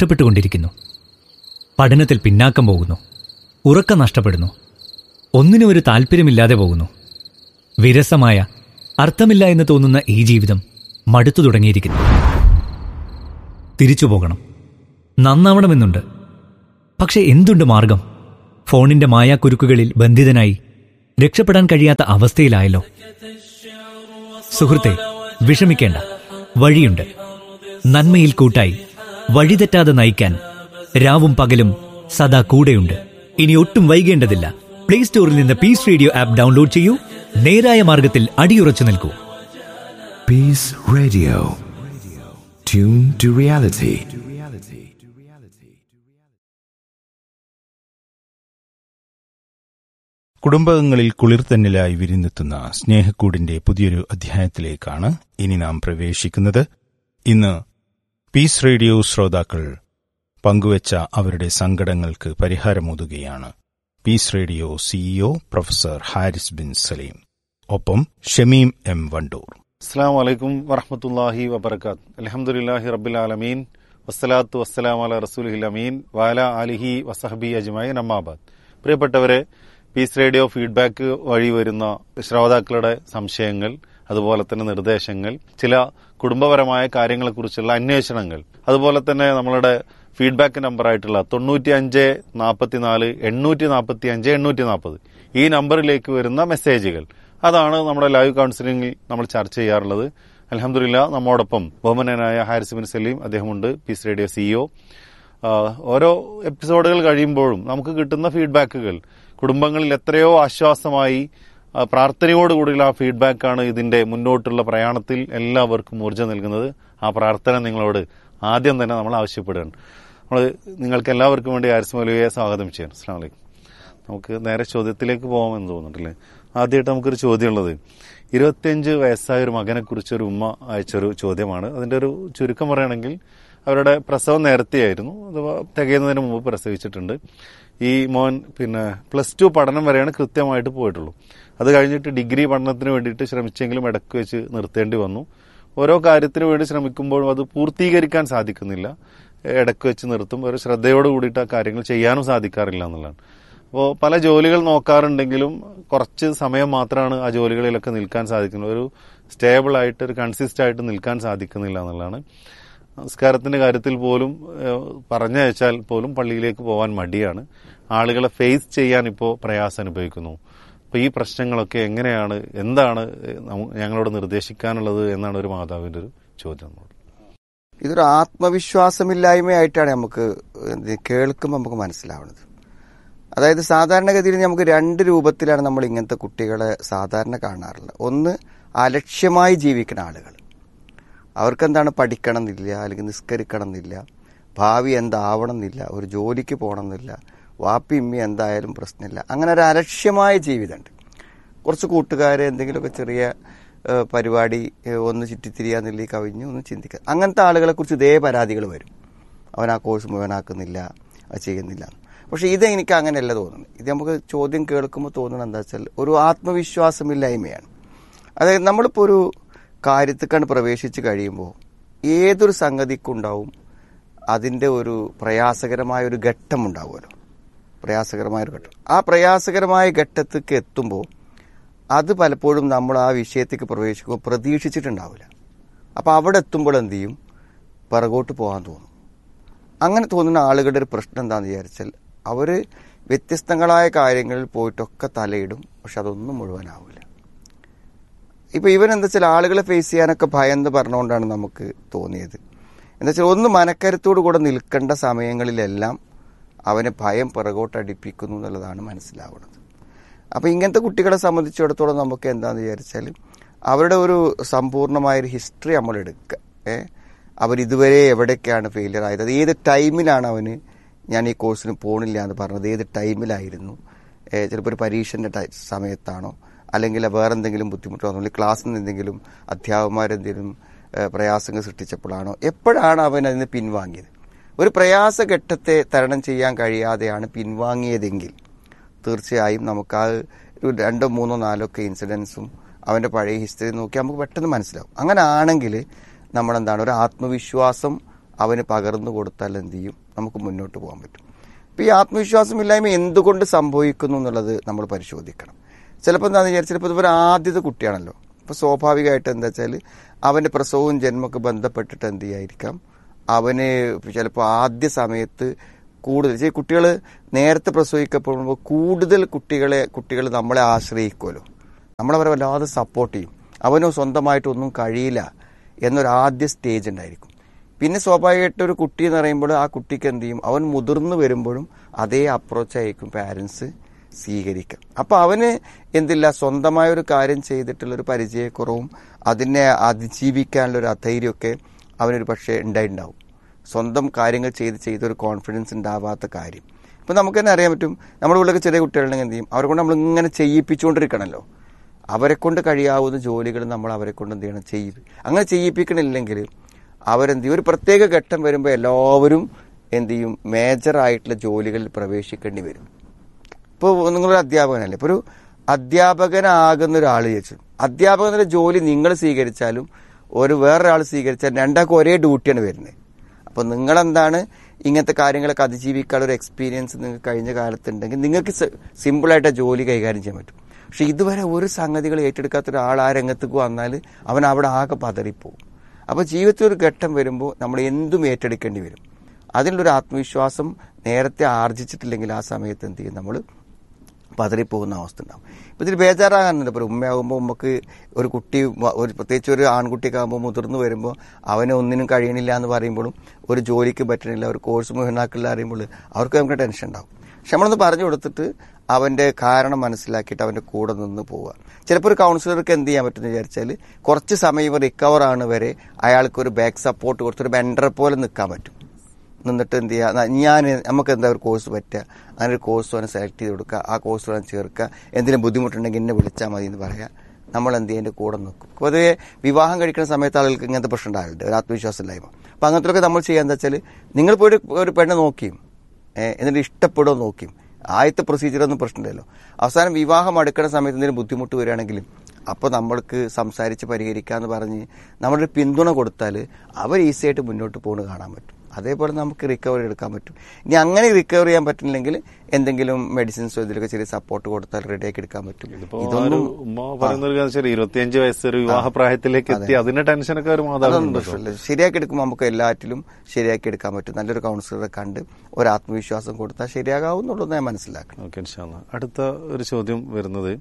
നഷ്ടപ്പെട്ടുകൊണ്ടിരിക്കുന്നു പഠനത്തിൽ പിന്നാക്കം പോകുന്നു ഉറക്കം നഷ്ടപ്പെടുന്നു ഒന്നിനും ഒരു താല്പര്യമില്ലാതെ പോകുന്നു വിരസമായ അർത്ഥമില്ല എന്ന് തോന്നുന്ന ഈ ജീവിതം മടുത്തു തുടങ്ങിയിരിക്കുന്നു തിരിച്ചു പോകണം നന്നാവണമെന്നുണ്ട് പക്ഷെ എന്തുണ്ട് മാർഗം ഫോണിന്റെ മായാക്കുരുക്കുകളിൽ ബന്ധിതനായി രക്ഷപ്പെടാൻ കഴിയാത്ത അവസ്ഥയിലായല്ലോ സുഹൃത്തെ വിഷമിക്കേണ്ട വഴിയുണ്ട് നന്മയിൽ കൂട്ടായി വഴിതെറ്റാതെ നയിക്കാൻ രാവും പകലും സദാ കൂടെയുണ്ട് ഇനി ഒട്ടും വൈകേണ്ടതില്ല പ്ലേ സ്റ്റോറിൽ നിന്ന് പീസ് റേഡിയോ ആപ്പ് ഡൗൺലോഡ് ചെയ്യൂ നേരായ മാർഗത്തിൽ അടിയുറച്ചു നിൽക്കൂ Peace Radio. Tune to reality. കുടുംബങ്ങളിൽ കുളിർത്തന്നിലായി വിരിഞ്ഞെത്തുന്ന സ്നേഹക്കൂടിന്റെ പുതിയൊരു അധ്യായത്തിലേക്കാണ് ഇനി നാം പ്രവേശിക്കുന്നത് ഇന്ന് പീസ് റേഡിയോ ശ്രോതാക്കൾ പങ്കുവച്ച അവരുടെ സങ്കടങ്ങൾക്ക് പരിഹാരമോതുകയാണ് peace radio CEO professor Haris bin Saleem ഒപ്പം ഷമീം എം വണ്ടൂർ അസ്സാം വലൈക്കും വറഹമത്തല്ലാഹി വബർക്കാത്ത് അലഹമുല്ലാഹി റബ്ബിൽ ആലമീൻ വസ്സലാത്തു വസ്സലാം അല റസൂലിഹിൽ അമീൻ വാല അലിഹി വസഹബി അജ്മായി നമ്മാബാദ് പ്രിയപ്പെട്ടവരെ പീസ് റേഡിയോ ഫീഡ്ബാക്ക് വഴി വരുന്ന ശ്രോതാക്കളുടെ സംശയങ്ങൾ അതുപോലെ തന്നെ നിർദ്ദേശങ്ങൾ ചില കുടുംബപരമായ കാര്യങ്ങളെക്കുറിച്ചുള്ള അന്വേഷണങ്ങൾ അതുപോലെ തന്നെ നമ്മളുടെ ഫീഡ്ബാക്ക് നമ്പറായിട്ടുള്ള തൊണ്ണൂറ്റി അഞ്ച് നാൽപ്പത്തിനാല് എണ്ണൂറ്റി നാൽപ്പത്തി അഞ്ച് എണ്ണൂറ്റി നാൽപ്പത് ഈ നമ്പറിലേക്ക് വരുന്ന മെസ്സേജുകൾ അതാണ് നമ്മുടെ ലൈവ് കൗൺസിലിംഗിൽ നമ്മൾ ചർച്ച ചെയ്യാറുള്ളത് അലഹമില്ല നമ്മോടൊപ്പം ബഹുമാനായ ഹാരിസ് ബിൻ സലീം അദ്ദേഹമുണ്ട് പീസ് റേഡിയോ സിഇഒ ഓരോ എപ്പിസോഡുകൾ കഴിയുമ്പോഴും നമുക്ക് കിട്ടുന്ന ഫീഡ്ബാക്കുകൾ കുടുംബങ്ങളിൽ എത്രയോ ആശ്വാസമായി ആ, പ്രാർത്ഥനയോടുകൂടിയുള്ള ആ ഫീഡ്ബാക്കാണ് ഇതിന്റെ മുന്നോട്ടുള്ള പ്രയാണത്തിൽ എല്ലാവർക്കും ഊർജ്ജം നൽകുന്നത് ആ പ്രാർത്ഥന നിങ്ങളോട് ആദ്യം തന്നെ നമ്മൾ ആവശ്യപ്പെടുകയാണ് നമ്മൾ നിങ്ങൾക്ക് എല്ലാവർക്കും വേണ്ടി ഹാരിസ് മൗലവിയെ സ്വാഗതം ചെയ്യാം അസ്സാം വലൈക്കും നമുക്ക് നേരെ ചോദ്യത്തിലേക്ക് പോകാമെന്ന് തോന്നുന്നുണ്ടല്ലേ ആദ്യമായിട്ട് നമുക്കൊരു ചോദ്യമുള്ളത് ഇരുപത്തിയഞ്ച് വയസ്സായ ഒരു മകനെ കുറിച്ച് ഒരു ഉമ്മ അയച്ചൊരു ചോദ്യമാണ് അതിന്റെ ഒരു ചുരുക്കം പറയുകയാണെങ്കിൽ അവരുടെ പ്രസവം നേരത്തെയായിരുന്നു അഥവാ തികയുന്നതിന് മുമ്പ് പ്രസവിച്ചിട്ടുണ്ട് ഈ മോൻ പിന്നെ പ്ലസ് ടു പഠനം വരെയാണ് കൃത്യമായിട്ട് പോയിട്ടുള്ളൂ അത് കഴിഞ്ഞിട്ട് ഡിഗ്രി പഠനത്തിന് വേണ്ടിയിട്ട് ശ്രമിച്ചെങ്കിലും ഇടയ്ക്ക് വെച്ച് നിർത്തേണ്ടി വന്നു ഓരോ കാര്യത്തിന് വേണ്ടി ശ്രമിക്കുമ്പോഴും അത് പൂർത്തീകരിക്കാൻ സാധിക്കുന്നില്ല ഇടയ്ക്ക് വെച്ച് നിർത്തും ഒരു ശ്രദ്ധയോട് കൂടിയിട്ട് ആ കാര്യങ്ങൾ ചെയ്യാനും സാധിക്കാറില്ല എന്നുള്ളതാണ് അപ്പോൾ പല ജോലികൾ നോക്കാറുണ്ടെങ്കിലും കുറച്ച് സമയം മാത്രമാണ് ആ ജോലികളിലൊക്കെ നിൽക്കാൻ സാധിക്കുന്നത് ഒരു സ്റ്റേബിൾ ആയിട്ട് ഒരു കൺസിസ്റ്റ് ആയിട്ട് നിൽക്കാൻ സാധിക്കുന്നില്ല എന്നുള്ളതാണ് നമസ്കാരത്തിന്റെ കാര്യത്തിൽ പോലും ഏഹ്, പറഞ്ഞയച്ചാൽ പോലും പള്ളിയിലേക്ക് പോകാൻ മടിയാണ് ആളുകളെ ഫേസ് ചെയ്യാൻ ഇപ്പോൾ പ്രയാസം അനുഭവിക്കുന്നു അപ്പൊ ഈ പ്രശ്നങ്ങളൊക്കെ എങ്ങനെയാണ് എന്താണ് നമു- ഞങ്ങളോട് നിർദ്ദേശിക്കാനുള്ളത് എന്നാണ് ഒരു മാതാവിന്റെ ഒരു ചോദ്യം നമ്മളോട് ഇതൊരു ആത്മവിശ്വാസമില്ലായ്മയായിട്ടാണ് നമുക്ക് ഇത് കേൾക്കുമ്പോൾ നമുക്ക് മനസ്സിലാവുന്നത് അതായത് സാധാരണഗതിയിൽ നമുക്ക് രണ്ട് രൂപത്തിലാണ് നമ്മൾ ഇങ്ങനത്തെ കുട്ടികളെ സാധാരണ കാണാറുള്ളത് ഒന്ന് അലക്ഷ്യമായി ജീവിക്കുന്ന ആളുകൾ അവർക്കെന്താണ് പഠിക്കണം എന്നില്ല അല്ലെങ്കിൽ നിസ്കരിക്കണം എന്നില്ല ഭാവി എന്താവണം എന്നില്ല ഒരു ജോലിക്ക് പോകണം എന്നില്ല വാപ്പി ഇമ്മി എന്തായാലും പ്രശ്നമില്ല അങ്ങനെ ഒരു അലക്ഷ്യമായ ജീവിതമുണ്ട് കുറച്ച് കൂട്ടുകാരെ എന്തെങ്കിലുമൊക്കെ ചെറിയ ഏഹ്, പരിപാടി ഏഹ്, ഒന്ന് ചുറ്റിത്തിരിയാന്നില്ല കവിഞ്ഞ് ഒന്ന് ചിന്തിക്കുക അങ്ങനത്തെ ആളുകളെ കുറിച്ച് ഇതേ പരാതികൾ വരും അവൻ ആ കോഴ്സ് മുഴുവനാക്കുന്നില്ല അത് ചെയ്യുന്നില്ല പക്ഷെ ഇത് എനിക്ക് അങ്ങനെയല്ല തോന്നുന്നത് ഇത് നമുക്ക് ചോദ്യം കേൾക്കുമ്പോൾ തോന്നുന്നത് എന്താ വെച്ചാൽ ഒരു ആത്മവിശ്വാസമില്ലായ്മയാണ് അതായത് നമ്മളിപ്പോൾ ഒരു കാര്യത്തിക്കാണ് പ്രവേശിച്ച് കഴിയുമ്പോൾ ഏതൊരു സംഗതിക്കുണ്ടാവും അതിൻ്റെ ഒരു പ്രയാസകരമായ ഒരു ഘട്ടം ഉണ്ടാവുമല്ലോ പ്രയാസകരമായ ഒരു ഘട്ടം ആ പ്രയാസകരമായ ഘട്ടത്തേക്ക് എത്തുമ്പോൾ അത് പലപ്പോഴും നമ്മൾ ആ വിഷയത്തേക്ക് പ്രവേശിക്കുമ്പോൾ പ്രതീക്ഷിച്ചിട്ടുണ്ടാവില്ല അപ്പോൾ അവിടെ എത്തുമ്പോൾ എന്ത് ചെയ്യും പിറകോട്ട് പോകാൻ തോന്നും അങ്ങനെ തോന്നുന്ന ആളുകളുടെ ഒരു പ്രശ്നം എന്താണെന്ന് വിചാരിച്ചാൽ അവർ വ്യത്യസ്തങ്ങളായ കാര്യങ്ങളിൽ പോയിട്ടൊക്കെ തലയിടും പക്ഷെ അതൊന്നും മുഴുവനാവില്ല ഇപ്പൊ ഇവൻ എന്താ വെച്ചാൽ ആളുകളെ ഫേസ് ചെയ്യാനൊക്കെ ഭയന്ന് പറഞ്ഞുകൊണ്ടാണ് നമുക്ക് തോന്നിയത് എന്താ വെച്ചാൽ ഒന്ന് മനക്കരുത്തോടു കൂടെ നിൽക്കേണ്ട സമയങ്ങളിലെല്ലാം അവനെ ഭയം പിറകോട്ടടിപ്പിക്കുന്നു എന്നുള്ളതാണ് മനസ്സിലാവുന്നത് അപ്പൊ ഇങ്ങനത്തെ കുട്ടികളെ സംബന്ധിച്ചിടത്തോളം നമുക്ക് എന്താന്ന് വിചാരിച്ചാൽ അവരുടെ ഒരു സമ്പൂർണമായ ഒരു ഹിസ്റ്ററി നമ്മൾ എടുക്കുക ഏ അവരിതുവരെ എവിടെയൊക്കെയാണ് ഫെയിലിയർ ആയത് അത് ഏത് ടൈമിലാണ് അവന് ഞാൻ ഈ കോഴ്സിന് പോണില്ല എന്ന് പറഞ്ഞത് ഏത് ടൈമിലായിരുന്നു ചിലപ്പോൾ ഒരു പരീക്ഷൻ്റെ ടൈ- സമയത്താണോ അല്ലെങ്കിൽ വേറെ എന്തെങ്കിലും ബുദ്ധിമുട്ടോ അല്ലെങ്കിൽ ക്ലാസ്സിൽ നിന്ന് എന്തെങ്കിലും അധ്യാപകന്മാരെന്തെങ്കിലും ഏഹ്, പ്രയാസങ്ങൾ സൃഷ്ടിച്ചപ്പോഴാണോ എപ്പോഴാണ് അവൻ അതിന് പിൻവാങ്ങിയത് ഒരു പ്രയാസഘട്ടത്തെ തരണം ചെയ്യാൻ കഴിയാതെയാണ് പിൻവാങ്ങിയതെങ്കിൽ തീർച്ചയായും നമുക്ക് ആ ഒരു രണ്ടോ മൂന്നോ നാലോ ഒക്കെ ഇൻസിഡൻസും അവന്റെ പഴയ ഹിസ്റ്ററി നോക്കി നമുക്ക് പെട്ടെന്ന് മനസ്സിലാവും അങ്ങനെ ആണെങ്കിൽ നമ്മളെന്താണ് ഒരു ആത്മവിശ്വാസം അവന് പകർന്നു കൊടുത്താൽ എന്ത് ചെയ്യും നമുക്ക് മുന്നോട്ട് പോകാൻ പറ്റും അപ്പോൾ ഈ ആത്മവിശ്വാസമില്ലായ്മ എന്തുകൊണ്ട് സംഭവിക്കുന്നു എന്നുള്ളത് നമ്മൾ പരിശോധിക്കണം ചിലപ്പോൾ എന്താണെന്ന് വിചാരിച്ചാൽ ചിലപ്പോൾ ഇതൊരു ആദ്യത്തെ കുട്ടിയാണല്ലോ അപ്പോൾ സ്വാഭാവികമായിട്ട് എന്താ വെച്ചാൽ അവൻ്റെ പ്രസവവും ജന്മമൊക്കെ ബന്ധപ്പെട്ടിട്ട് എന്ത് ചെയ്യായിരിക്കാം അവന് ചിലപ്പോൾ ആദ്യ സമയത്ത് കൂടുതൽ കുട്ടികൾ നേരത്തെ പ്രസവിക്കപ്പെടുമ്പോൾ കൂടുതൽ കുട്ടികളെ കുട്ടികൾ നമ്മളെ ആശ്രയിക്കുമല്ലോ നമ്മളവരെ വല്ലാതെ സപ്പോർട്ട് ചെയ്യും അവന് സ്വന്തമായിട്ടൊന്നും കഴിയില്ല എന്നൊരു ആദ്യ സ്റ്റേജ് ഉണ്ടായിരിക്കും പിന്നെ സ്വാഭാവികമായിട്ട് ഒരു കുട്ടി എന്ന് പറയുമ്പോൾ ആ കുട്ടിക്ക് എന്ത് ചെയ്യും അവൻ മുതിർന്നു വരുമ്പോഴും അതേ അപ്രോച്ച് ആയിരിക്കും പാരൻസ് സ്വീകരിക്കുക അപ്പൊ അവന് എന്തില്ല സ്വന്തമായ ഒരു കാര്യം ചെയ്തിട്ടുള്ള ഒരു പരിചയക്കുറവും അതിനെ അതിജീവിക്കാനുള്ള ഒരു അധൈര്യമൊക്കെ അവനൊരു പക്ഷേ ഉണ്ടായിട്ടുണ്ടാവും സ്വന്തം കാര്യങ്ങൾ ചെയ്ത് ചെയ്ത് ഒരു കോൺഫിഡൻസ് ഉണ്ടാവാത്ത കാര്യം ഇപ്പം നമുക്ക് തന്നെ അറിയാൻ പറ്റും നമ്മുടെ ഉള്ളിലൊക്കെ ചെറിയ കുട്ടികളുണ്ടെങ്കിൽ എന്ത് ചെയ്യും അവരെ കൊണ്ട് നമ്മൾ ഇങ്ങനെ ചെയ്യിപ്പിച്ചുകൊണ്ടിരിക്കണമല്ലോ അവരെ കൊണ്ട് കഴിയാവുന്ന ജോലികൾ നമ്മൾ അവരെ കൊണ്ട് എന്ത് ചെയ്യണം ചെയ്യിപ്പി അങ്ങനെ ചെയ്യിപ്പിക്കണില്ലെങ്കിൽ അവരെന്ത് ചെയ്യും ഒരു പ്രത്യേക ഘട്ടം വരുമ്പോൾ എല്ലാവരും എന്ത് ചെയ്യും മേജർ ആയിട്ടുള്ള ജോലികളിൽ പ്രവേശിക്കേണ്ടി വരും ഇപ്പോൾ നിങ്ങളൊരു അധ്യാപകനല്ലേ ഇപ്പോൾ ഒരു അധ്യാപകനാകുന്ന ഒരാൾ ചോദിച്ചു അധ്യാപകന്റെ ജോലി നിങ്ങൾ സ്വീകരിച്ചാലും ഒരു വേറൊരാൾ സ്വീകരിച്ചാൽ രണ്ടാൾക്കും ഒരേ ഡ്യൂട്ടിയാണ് വരുന്നത് അപ്പോൾ നിങ്ങളെന്താണ് ഇങ്ങനത്തെ കാര്യങ്ങളൊക്കെ അതിജീവിക്കാനുള്ള ഒരു എക്സ്പീരിയൻസ് നിങ്ങൾക്ക് കഴിഞ്ഞ കാലത്തുണ്ടെങ്കിൽ നിങ്ങൾക്ക് സിമ്പിളായിട്ട് ആ ജോലി കൈകാര്യം ചെയ്യാൻ പറ്റും പക്ഷെ ഇതുവരെ ഒരു സംഗതികൾ ഏറ്റെടുക്കാത്ത ഒരാൾ ആ രംഗത്തേക്ക് വന്നാൽ അവൻ അവിടെ ആകെ പതറിപ്പോവും അപ്പോൾ ജീവിതത്തിൽ ഒരു ഘട്ടം വരുമ്പോൾ നമ്മൾ എന്തും ഏറ്റെടുക്കേണ്ടി വരും അതിനുള്ളൊരു ആത്മവിശ്വാസം നേരത്തെ ആർജിച്ചിട്ടില്ലെങ്കിൽ ആ സമയത്ത് എന്ത് ചെയ്യും നമ്മൾ പതറിപ്പോകുന്ന അവസ്ഥ ഉണ്ടാവും ഇപ്പം ഇതിൽ ബേജാറാകാനുണ്ട് ഇപ്പോൾ ഉമ്മയാകുമ്പോൾ നമുക്ക് ഒരു കുട്ടി വ- ഒരു പ്രത്യേകിച്ച് ഒരു ആൺകുട്ടിയൊക്കെ ആകുമ്പോൾ മുതിർന്നു വരുമ്പോൾ അവനെ ഒന്നിനും കഴിയണില്ല എന്ന് പറയുമ്പോഴും ഒരു ജോലിക്ക് പറ്റണില്ല ഒരു കോഴ്സ് മുഴുവനാക്കില്ല അറിയുമ്പോൾ അവർക്ക് നമുക്ക് ടെൻഷൻ ഉണ്ടാവും പക്ഷെ നമ്മളൊന്ന് പറഞ്ഞു കൊടുത്തിട്ട് അവന്റെ കാരണം മനസ്സിലാക്കിയിട്ട് അവന്റെ കൂടെ നിന്ന് പോവുക ചിലപ്പോൾ ഒരു കൗൺസിലർക്ക് എന്ത് ചെയ്യാൻ പറ്റുമെന്ന് വിചാരിച്ചാൽ കുറച്ച് സമയം റിക്കവർ ആണ് വരെ അയാൾക്ക് ഒരു ബാക്ക് സപ്പോർട്ട് കൊടുത്തൊരു മെൻഡറെ പോലെ നിൽക്കാൻ പറ്റും നിന്നിട്ട് എന്ത് ചെയ്യുക ഞാൻ നമുക്ക് എന്താ ഒരു കോഴ്സ് പറ്റുക അങ്ങനെ ഒരു കോഴ്സ് അവനെ സെലക്ട് ചെയ്ത് കൊടുക്കുക ആ കോഴ്സ് അവനെ ചേർക്കുക എന്തെങ്കിലും ബുദ്ധിമുട്ടുണ്ടെങ്കിൽ എന്നെ വിളിച്ചാൽ മതി എന്ന് പറയാം നമ്മൾ എന്ത് ചെയ്യും എൻ്റെ കൂടെ നിൽക്കും പൊതുവെ വിവാഹം കഴിക്കുന്ന സമയത്ത് ആളുകൾക്ക് ഇങ്ങനത്തെ പ്രശ്നം ഉണ്ടാവില്ല ഒരു ആത്മവിശ്വാസമില്ലായ്മ അപ്പം അങ്ങനത്തെ നമ്മൾ ചെയ്യുക എന്താ വെച്ചാൽ നിങ്ങൾ പോയിട്ട് ഒരു പെണ്ണ് നോക്കിയും ഏഹ് എന്നിട്ട് ഇഷ്ടപ്പെടുമോ നോക്കിയും ആദ്യത്തെ പ്രൊസീജിയറൊന്നും പ്രശ്നമില്ലല്ലോ അവസാനം വിവാഹം അടുക്കുന്ന സമയത്ത് എന്തെങ്കിലും ബുദ്ധിമുട്ട് വരികയാണെങ്കിലും അപ്പോൾ നമ്മൾക്ക് സംസാരിച്ച് പരിഹരിക്കാന്ന് പറഞ്ഞ് നമ്മളൊരു പിന്തുണ കൊടുത്താൽ അവർ ഈസി ആയിട്ട് മുന്നോട്ട് പോകുന്നത് കാണാൻ പറ്റും അതേപോലെ നമുക്ക് റിക്കവറി എടുക്കാൻ പറ്റും ഇനി അങ്ങനെ റിക്കവർ ചെയ്യാൻ പറ്റുന്നില്ലെങ്കിൽ എന്തെങ്കിലും മെഡിസിൻസോ ഇതിലൊക്കെ ചെറിയ സപ്പോർട്ട് കൊടുത്താൽ റെഡിയാക്കി എടുക്കാൻ പറ്റും ഇതിപ്പോ ഒരു ഉമ്മ പറയുന്ന ഒരു കാര്യം ശരി ഇരുപത്തിയഞ്ച് വയസ്സ് ഒരു വിവാഹ പ്രായത്തിലേക്ക് എത്തി അതിന്റെ ടെൻഷനൊക്കെ ഒരു അതൊന്നും മാതാവുണ്ട് പ്രശ്നമില്ല ശരിയാക്കി എടുക്കുമ്പോൾ നമുക്ക് എല്ലാറ്റിലും ശരിയാക്കി എടുക്കാൻ പറ്റും നല്ലൊരു കൗൺസിലറെ കണ്ട് ഒരു ആത്മവിശ്വാസം കൊടുത്താൽ ശരിയാകാവുന്നുള്ളത് ഞാൻ മനസ്സിലാക്കണം ഓക്കെ ഇൻഷാല്ല അടുത്ത ഒരു ചോദ്യം വരുന്നത്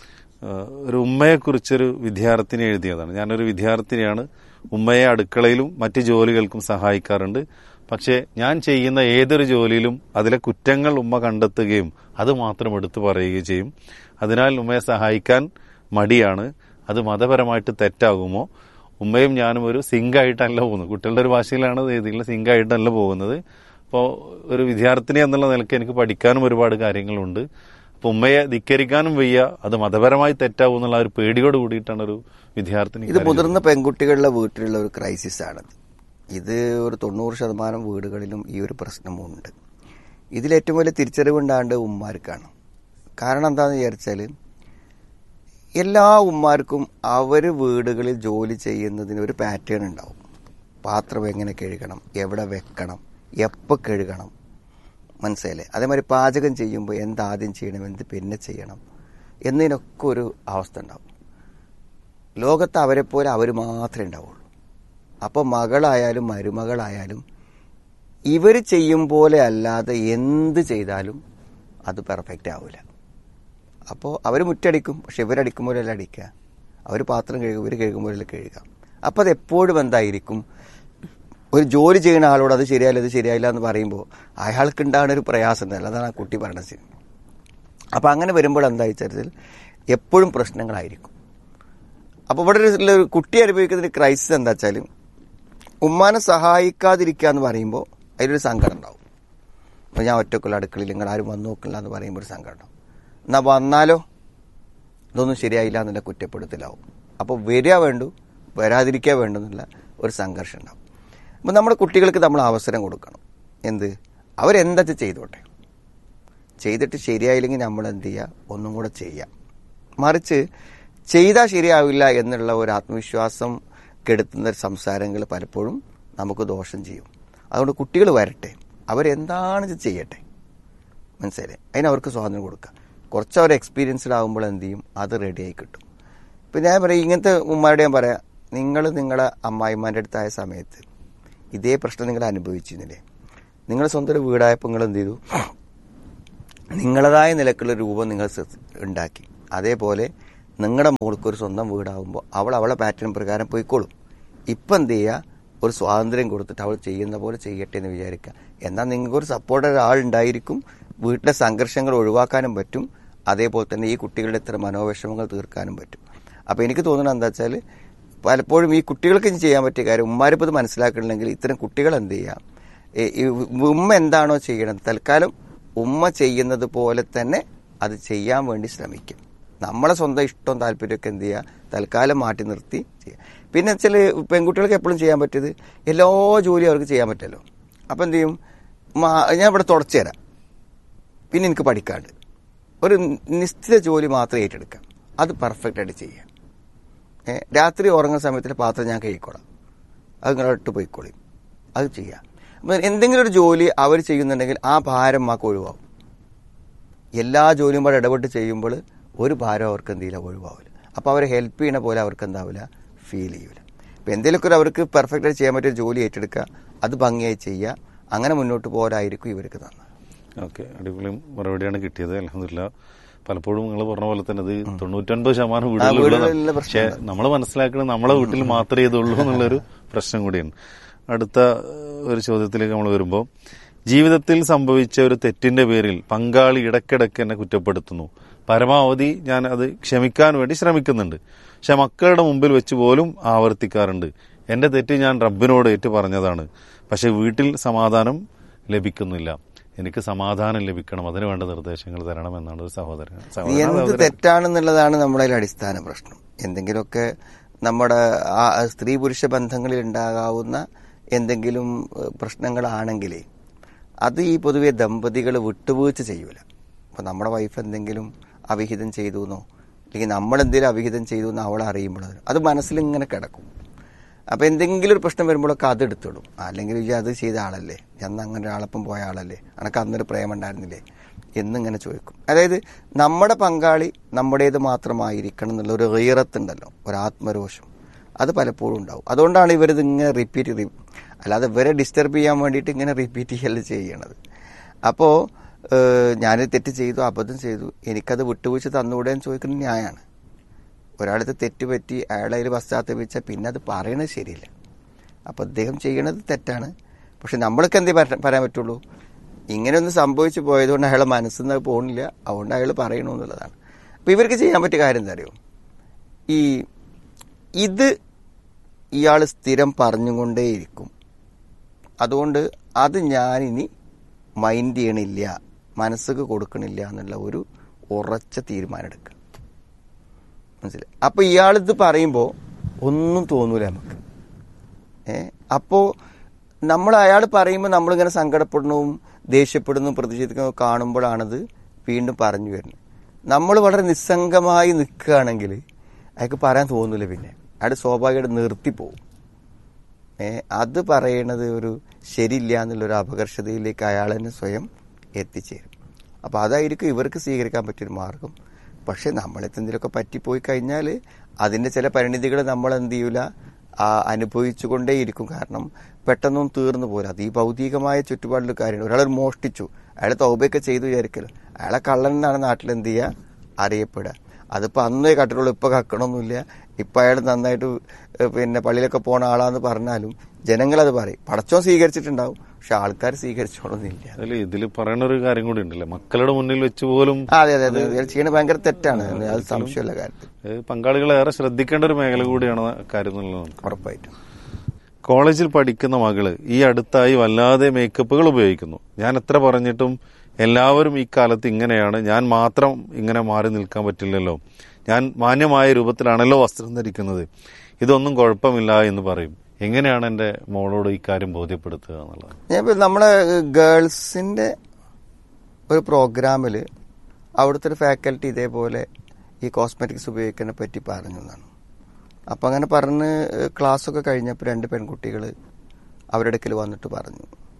ആ, ഒരു ഉമ്മയെ കുറിച്ചൊരു വിദ്യാർത്ഥിനി എഴുതിയതാണ് ഞാനൊരു വിദ്യാർത്ഥിനിയാണ് ഉമ്മയെ അടുക്കളയിലും മറ്റ് ജോലികൾക്കും സഹായിക്കാറുണ്ട് പക്ഷേ ഞാൻ ചെയ്യുന്ന ഏതൊരു ജോലിയിലും അതിലെ കുറ്റങ്ങൾ ഉമ്മ കണ്ടെത്തുകയും അത് മാത്രം എടുത്തു പറയുകയും ചെയ്യും അതിനാൽ ഉമ്മയെ സഹായിക്കാൻ മടിയാണ് അത് മതപരമായിട്ട് തെറ്റാകുമോ ഉമ്മയും ഞാനും ഒരു സിങ്കായിട്ടല്ല പോകുന്നത് കുട്ടികളുടെ ഒരു ഭാഷയിലാണ് ഇത് എഴുതിയിട്ടുള്ളത് സിങ്കായിട്ടല്ല പോകുന്നത് അപ്പോൾ ഒരു വിദ്യാർത്ഥിനി എന്നുള്ള നിലയ്ക്ക് എനിക്ക് പഠിക്കാനും ഒരുപാട് കാര്യങ്ങളുണ്ട് അപ്പൊ ഉമ്മയെ ധിക്കരിക്കാനും വയ്യ അത് മതപരമായി തെറ്റാവും എന്നുള്ള ആ ഒരു പേടിയോട് കൂടിയിട്ടാണ് ഒരു വിദ്യാർത്ഥിനി ഇത് മുതിർന്ന പെൺകുട്ടികളുടെ വീട്ടിലുള്ള ഒരു ക്രൈസിസ് ആണ് ഇത് ഒരു തൊണ്ണൂറ് ശതമാനം വീടുകളിലും ഈ ഒരു പ്രശ്നമുണ്ട് ഇതിലേറ്റവും വലിയ തിരിച്ചറിവുണ്ടാണ്ട് ഉമ്മാർക്കാണ് കാരണം എന്താണെന്ന് വിചാരിച്ചാൽ എല്ലാ ഉമ്മാർക്കും അവർ വീടുകളിൽ ജോലി ചെയ്യുന്നതിന് ഒരു പാറ്റേൺ ഉണ്ടാവും പാത്രം എങ്ങനെ കഴുകണം എവിടെ വെക്കണം എപ്പോൾ കഴുകണം മനസ്സിലായില്ലേ അതേമാതിരി പാചകം ചെയ്യുമ്പോൾ എന്താദ്യം ചെയ്യണം എന്ത് പിന്നെ ചെയ്യണം എന്നതിനൊക്കെ ഒരു അവസ്ഥ ഉണ്ടാവും ലോകത്ത് അവരെ പോലെ അവർ മാത്രമേ ഉണ്ടാവുള്ളൂ അപ്പോൾ മകളായാലും മരുമകളായാലും ഇവർ ചെയ്യും പോലെ അല്ലാതെ എന്ത് ചെയ്താലും അത് പെർഫെക്റ്റ് ആവില്ല അപ്പോൾ അവർ മുറ്റടിക്കും പക്ഷെ ഇവരടിക്കുമ്പോഴല്ല അടിക്കുക അവർ പാത്രം കഴുകും ഇവർ കഴുകുമ്പോഴല്ല കഴുകുക അപ്പോൾ അത് എപ്പോഴും എന്തായിരിക്കും ഒരു ജോലി ചെയ്യുന്ന ആളോട് അത് ശരിയായില്ല ഇത് ശരിയായില്ല എന്ന് പറയുമ്പോൾ അയാൾക്ക് ഉണ്ടാകുന്ന ഒരു പ്രയാസം ഉണ്ടല്ലോ അതാണ് ആ കുട്ടി പറഞ്ഞത് ശരി അപ്പം അങ്ങനെ വരുമ്പോൾ എന്താ വെച്ചാൽ എപ്പോഴും പ്രശ്നങ്ങളായിരിക്കും അപ്പോൾ ഇവിടെ ഒരു- ഉള്ള ഒരു കുട്ടി അനുഭവിക്കുന്ന ഒരു ക്രൈസിസ് എന്താ വെച്ചാൽ ഉമ്മാനെ സഹായിക്കാതിരിക്കുക എന്ന് പറയുമ്പോൾ അതിലൊരു സങ്കടം ഉണ്ടാവും അപ്പോൾ ഞാൻ ഒറ്റക്കുള്ള അടുക്കളയിൽ നിങ്ങൾ ആരും വന്നു നോക്കില്ല എന്ന് പറയുമ്പോൾ ഒരു സങ്കടം ഉണ്ടാവും എന്നാൽ വന്നാലോ ഇതൊന്നും ശരിയായില്ല എന്നുള്ള കുറ്റപ്പെടുത്തലാവും അപ്പോൾ വരിക വേണ്ടു വരാതിരിക്കുക വേണ്ടു എന്നുള്ള ഒരു സംഘർഷം ഉണ്ടാവും അപ്പോൾ നമ്മുടെ കുട്ടികൾക്ക് നമ്മൾ അവസരം കൊടുക്കണം എന്ത് അവരെന്താ ചെയ്തോട്ടെ ചെയ്തിട്ട് ശരിയായില്ലെങ്കിൽ നമ്മൾ എന്ത് ചെയ്യുക ഒന്നും കൂടെ ചെയ്യാം മറിച്ച് ചെയ്താൽ ശരിയാവില്ല എന്നുള്ള ഒരു ആത്മവിശ്വാസം കെടുത്തുന്ന സംസാരങ്ങൾ പലപ്പോഴും നമുക്ക് ദോഷം ചെയ്യും അതുകൊണ്ട് കുട്ടികൾ വരട്ടെ അവരെന്താണ് ഇത് ചെയ്യട്ടെ മനസ്സിലായി അതിന് അവർക്ക് സ്വാതന്ത്ര്യം കൊടുക്കുക കുറച്ച് അവർ എക്സ്പീരിയൻസ്ഡ് ആകുമ്പോൾ എന്ത് ചെയ്യും അത് റെഡിയായി കിട്ടും ഇപ്പം ഞാൻ പറയും ഇങ്ങനത്തെ ഉമ്മാരുടെ ഞാൻ പറയാം നിങ്ങൾ നിങ്ങളെ അമ്മായിമാരുടെ അടുത്തായ സമയത്ത് ഇതേ പ്രശ്നം നിങ്ങൾ അനുഭവിച്ചിരുന്നില്ലേ നിങ്ങൾ സ്വന്തം ഒരു വീടായപ്പോൾ നിങ്ങൾ എന്ത് ചെയ്തു നിങ്ങളതായ നിലക്കുള്ള രൂപം നിങ്ങൾ സൃ- ഉണ്ടാക്കി അതേപോലെ നിങ്ങളുടെ മോൾക്ക് ഒരു സ്വന്തം വീടാകുമ്പോൾ അവൾ അവളെ പാറ്റേൺ പ്രകാരം പോയിക്കോളും ഇപ്പം എന്ത് ചെയ്യുക ഒരു സ്വാതന്ത്ര്യം കൊടുത്തിട്ട് അവൾ ചെയ്യുന്ന പോലെ ചെയ്യട്ടെ എന്ന് വിചാരിക്കുക എന്നാൽ നിങ്ങൾക്ക് ഒരു സപ്പോർട്ട് ഒരാളുണ്ടായിരിക്കും വീട്ടിലെ സംഘർഷങ്ങൾ ഒഴിവാക്കാനും പറ്റും അതേപോലെ തന്നെ ഈ കുട്ടികളുടെ ഇത്തരം മനോവിഷമങ്ങൾ തീർക്കാനും പറ്റും അപ്പോൾ എനിക്ക് തോന്നുന്നത് എന്താ വെച്ചാൽ പലപ്പോഴും ഈ കുട്ടികൾക്ക് ഇനി ചെയ്യാൻ പറ്റിയ കാര്യം ഉമ്മാരിപ്പോൾ ഇത് മനസ്സിലാക്കണമെങ്കിൽ ഇത്തരം കുട്ടികൾ എന്ത് ചെയ്യാം ഈ- ഈ ഉമ്മ എന്താണോ ചെയ്യണം തൽക്കാലം ഉമ്മ ചെയ്യുന്നത് പോലെ തന്നെ അത് ചെയ്യാൻ വേണ്ടി ശ്രമിക്കും നമ്മളെ സ്വന്തം ഇഷ്ടവും താല്പര്യമൊക്കെ എന്ത് ചെയ്യുക തൽക്കാലം മാറ്റി നിർത്തി ചെയ്യുക പിന്നെ വെച്ചാൽ പെൺകുട്ടികൾക്ക് എപ്പോഴും ചെയ്യാൻ പറ്റിയത് എല്ലാ ജോലിയും അവർക്ക് ചെയ്യാൻ പറ്റുമല്ലോ അപ്പം എന്ത് ചെയ്യും മാ- ഞാൻ ഇവിടെ തുടച്ചു തരാം പിന്നെ എനിക്ക് പഠിക്കാണ്ട് ഒരു നിശ്ചിത ജോലി മാത്രം ഏറ്റെടുക്കാം അത് പെർഫെക്റ്റ് ആയിട്ട് ചെയ്യാം ഏ, രാത്രി ഉറങ്ങുന്ന സമയത്തിന് പാത്രം ഞാൻ കഴിക്കോളാം അത് നിങ്ങൾ ഇട്ട് പോയിക്കോളിയും അത് ചെയ്യാം അപ്പം എന്തെങ്കിലും ഒരു ജോലി അവർ ചെയ്യുന്നുണ്ടെങ്കിൽ ആ ഭാരം മാക്ക് ഒഴിവാകും എല്ലാ ജോലിയും കൂടെ ഇടപെട്ട് ചെയ്യുമ്പോൾ ഒരു ഭാരം അവർക്ക് എന്ത് ചെയ്യില്ല ഒഴിവാവില്ല അപ്പോൾ അവരെ ഹെൽപ്പ് ചെയ്യണ പോലെ അവർക്ക് എന്താവില്ല ഫീൽ ചെയ്യൂല അപ്പം എന്തെങ്കിലുമൊക്കെ ഒരു അവർക്ക് പെർഫെക്റ്റ് ആയിട്ട് ചെയ്യാൻ പറ്റിയ ജോലി ഏറ്റെടുക്കുക അത് ഭംഗിയായി ചെയ്യുക അങ്ങനെ മുന്നോട്ട് പോരായിരിക്കും ഇവർക്ക് നന്നായി ഓക്കെ അടിപൊളി മറുപടിയാണ് കിട്ടിയത് അലഹമില്ല പലപ്പോഴും നിങ്ങൾ പറഞ്ഞ പോലെ തന്നെ ഇത് തൊണ്ണൂറ്റൊൻപത് ശതമാനം വീടുകളിലുള്ള വീടുകളിലുള്ള പ്രശ്നം പക്ഷെ നമ്മൾ മനസ്സിലാക്കുന്നത് നമ്മളെ വീട്ടിൽ മാത്രമേ ഇതുള്ളൂ എന്നുള്ളൊരു പ്രശ്നം കൂടിയാണ് അടുത്ത ഏഹ്, ഒരു ചോദ്യത്തിലേക്ക് നമ്മൾ വരുമ്പോൾ ജീവിതത്തിൽ സംഭവിച്ച ഒരു തെറ്റിന്റെ പേരിൽ പങ്കാളി ഇടയ്ക്കിടയ്ക്ക് എന്നെ കുറ്റപ്പെടുത്തുന്നു പരമാവധി ഞാൻ അത് ക്ഷമിക്കാൻ വേണ്ടി ശ്രമിക്കുന്നുണ്ട് പക്ഷെ മക്കളുടെ മുമ്പിൽ വെച്ച് പോലും ആവർത്തിക്കാറുണ്ട് എന്റെ തെറ്റ് ഞാൻ റബ്ബിനോട് ഏറ്റു പറഞ്ഞതാണ് പക്ഷെ വീട്ടിൽ സമാധാനം ലഭിക്കുന്നില്ല എനിക്ക് സമാധാനം ലഭിക്കണം അതിന് വേണ്ട നിർദ്ദേശങ്ങൾ തരണം എന്നാണ് ഒരു സഹോദരൻ സഹോദരൻ എന്ത് സഹോദരൻ. തെറ്റാണെന്നുള്ളതാണ് നമ്മുടെ അതിൽ അടിസ്ഥാന പ്രശ്നം എന്തെങ്കിലുമൊക്കെ നമ്മുടെ ആ സ്ത്രീ പുരുഷ ബന്ധങ്ങളിൽ ഉണ്ടാകാവുന്ന എന്തെങ്കിലും ഏഹ്, പ്രശ്നങ്ങളാണെങ്കിലേ അത് ഈ പൊതുവെ ദമ്പതികൾ വിട്ടുവീഴ്ച ചെയ്യൂല അപ്പൊ നമ്മുടെ വൈഫ് എന്തെങ്കിലും അവിഹിതം ചെയ്തു എന്നോ അല്ലെങ്കിൽ നമ്മൾ എന്തെങ്കിലും അവിഹിതം ചെയ്തു എന്ന് അവളെ അറിയുമ്പോൾ അത് മനസ്സിൽ ഇങ്ങനെ കിടക്കും അപ്പൊ എന്തെങ്കിലും ഒരു പ്രശ്നം വരുമ്പോഴൊക്കെ അത് എടുത്തിടും അല്ലെങ്കിൽ ഈ അത് ചെയ്ത ആളല്ലേ അന്ന് അങ്ങനെ ഒരാളപ്പം പോയ ആളല്ലേ അനക്ക് അന്നൊരു പ്രേമം ഉണ്ടായിരുന്നില്ലേ എന്നിങ്ങനെ ചോദിക്കും അതായത് നമ്മുടെ പങ്കാളി നമ്മുടേത് മാത്രമായിരിക്കണം എന്നുള്ള ഒരു ഉയരത്തുണ്ടല്ലോ ഒരു ആത്മരോഷം അത് പലപ്പോഴും ഉണ്ടാവും അതുകൊണ്ടാണ് ഇവരിത് ഇങ്ങനെ റിപ്പീറ്റ് ചെയ്ത് അല്ലാതെ ഇവരെ ഡിസ്റ്റർബ് ചെയ്യാൻ വേണ്ടിയിട്ട് ഇങ്ങനെ റിപ്പീറ്റ് ചെയ്യല്ല ചെയ്യണത് അപ്പോൾ ഞാൻ തെറ്റ് ചെയ്തു അബദ്ധം ചെയ്തു എനിക്കത് വിട്ടുവീഴ്ച തന്നുകൂടെ എന്ന് ചോദിക്കുന്നത് ന്യായമാണ് ഒരാളത് തെറ്റ് പറ്റി അയാളെ അതിൽ പശ്ചാത്തപിച്ചാൽ പിന്നെ അത് പറയണത് ശരിയില്ല അപ്പോൾ അദ്ദേഹം ചെയ്യണത് തെറ്റാണ് പക്ഷെ നമ്മൾക്ക് എന്തേ പറ- പറയാൻ പറ്റുള്ളൂ ഇങ്ങനെ ഒന്ന് സംഭവിച്ചു പോയതുകൊണ്ട് അയാളെ മനസ്സിൽ നിന്ന് അത് പോകണില്ല അതുകൊണ്ട് അയാൾ പറയണമെന്നുള്ളതാണ് അപ്പോൾ ഇവർക്ക് ചെയ്യാൻ പറ്റിയ കാര്യം എന്താ അറിയോ ഈ ഇത് ഇയാൾ സ്ഥിരം പറഞ്ഞുകൊണ്ടേയിരിക്കും അതുകൊണ്ട് അത് ഞാനിനി മൈൻഡ് ചെയ്യണില്ല മനസ്സുക്ക് കൊടുക്കണില്ല എന്നുള്ള ഒരു ഉറച്ച തീരുമാനം എടുക്കുക മനസ്സിലായി അപ്പൊ ഇയാളിത് പറയുമ്പോൾ ഒന്നും തോന്നൂല നമുക്ക് ഏ അപ്പോ നമ്മൾ അയാൾ പറയുമ്പോൾ നമ്മളിങ്ങനെ സങ്കടപ്പെടുന്നതും ദേഷ്യപ്പെടുന്നതും പ്രതിഷേധിക്കുന്നതും കാണുമ്പോഴാണത് വീണ്ടും പറഞ്ഞു വരുന്നത് നമ്മൾ വളരെ നിസ്സംഗമായി നിൽക്കുകയാണെങ്കിൽ അയാൾക്ക് പറയാൻ തോന്നില്ല പിന്നെ അയാൾ സ്വാഭാവികമായിട്ട് നിർത്തിപ്പോവും ഏ അത് പറയണത് ഒരു ശരിയില്ല എന്നുള്ളൊരു അപകർഷതയിലേക്ക് അയാൾ തന്നെ സ്വയം എത്തിച്ചേരും അപ്പോൾ അതായിരിക്കും ഇവർക്ക് സ്വീകരിക്കാൻ പറ്റിയൊരു മാർഗം പക്ഷെ നമ്മളെന്തെങ്കിലുമൊക്കെ പറ്റിപ്പോയി കഴിഞ്ഞാൽ അതിൻ്റെ ചില പരിണിതികൾ നമ്മൾ എന്ത് ചെയ്യൂല ആ അനുഭവിച്ചുകൊണ്ടേയിരിക്കും കാരണം പെട്ടെന്നും തീർന്നു പോരാ അത് ഈ ഭൗതികമായ ചുറ്റുപാടിലെ കാര്യമാണ് ഒരാൾ മോഷ്ടിച്ചു അയാൾ തൗബയൊക്കെ ചെയ്തു വിചാരിക്കല്ലോ അയാളെ കള്ളൻ എന്നാണ് നാട്ടിൽ എന്ത് ചെയ്യുക അറിയപ്പെടുക അതിപ്പോ അന്നേ കട്ടിട്ടുള്ളൂ ഇപ്പൊ കക്കണമൊന്നുമില്ല ഇപ്പൊ അയാൾ നന്നായിട്ട് ഏഹ് പിന്നെ പള്ളിയിലൊക്കെ പോണ ആളാന്ന് പറഞ്ഞാലും ജനങ്ങൾ അത് പറയും പടച്ചോൻ സ്വീകരിച്ചിട്ടുണ്ടാവും പക്ഷെ ആൾക്കാർ സ്വീകരിച്ചോളൊന്നുമില്ല അതിൽ ഇതിൽ പറയുന്ന ഒരു കാര്യം കൂടി ഉണ്ടല്ലേ മക്കളുടെ മുന്നിൽ വെച്ച് പോലും ആ, അതെ അതെ അതെ ഇയാൾ ചെയ്യണത് ഭയങ്കര തെറ്റാണ് അത് സംശയമുള്ള കാര്യത്തിൽ ഏഹ് പങ്കാളികളെ ഏറെ ശ്രദ്ധിക്കേണ്ട ഒരു മേഖല കൂടിയാണ് ആ കാര്യം എന്നുള്ളത് നമുക്ക് ഉറപ്പായിട്ടും കോളേജിൽ പഠിക്കുന്ന മകള് ഈ അടുത്തായി വല്ലാതെ മേക്കപ്പുകൾ ഉപയോഗിക്കുന്നു ഞാൻ എത്ര പറഞ്ഞിട്ടും എല്ലാവരും ഈ കാലത്ത് ഇങ്ങനെയാണ് ഞാൻ മാത്രം ഇങ്ങനെ മാറി നിൽക്കാൻ പറ്റില്ലല്ലോ ഞാൻ മാന്യമായ രൂപത്തിലാണല്ലോ വസ്ത്രം ധരിക്കുന്നത് ഇതൊന്നും കുഴപ്പമില്ല എന്ന് പറയും എങ്ങനെയാണ് എന്റെ മോളോട് ഈ കാര്യം ബോധ്യപ്പെടുത്തുക എന്നുള്ളത് ഞാൻ ഇപ്പൊ നമ്മളെ ഗേൾസിന്റെ ഒരു പ്രോഗ്രാമിൽ അവിടുത്തെ ഒരു ഫാക്കൽറ്റി ഇതേപോലെ ഈ കോസ്മെറ്റിക്സ് ഉപയോഗിക്കുന്നതിനെ പറ്റി പറഞ്ഞു എന്നാണ് അപ്പം അങ്ങനെ പറഞ്ഞ് ക്ലാസ്സൊക്കെ കഴിഞ്ഞപ്പോൾ രണ്ട് പെൺകുട്ടികൾ അവരുടെ അടുക്കൽ വന്നിട്ട് പറഞ്ഞു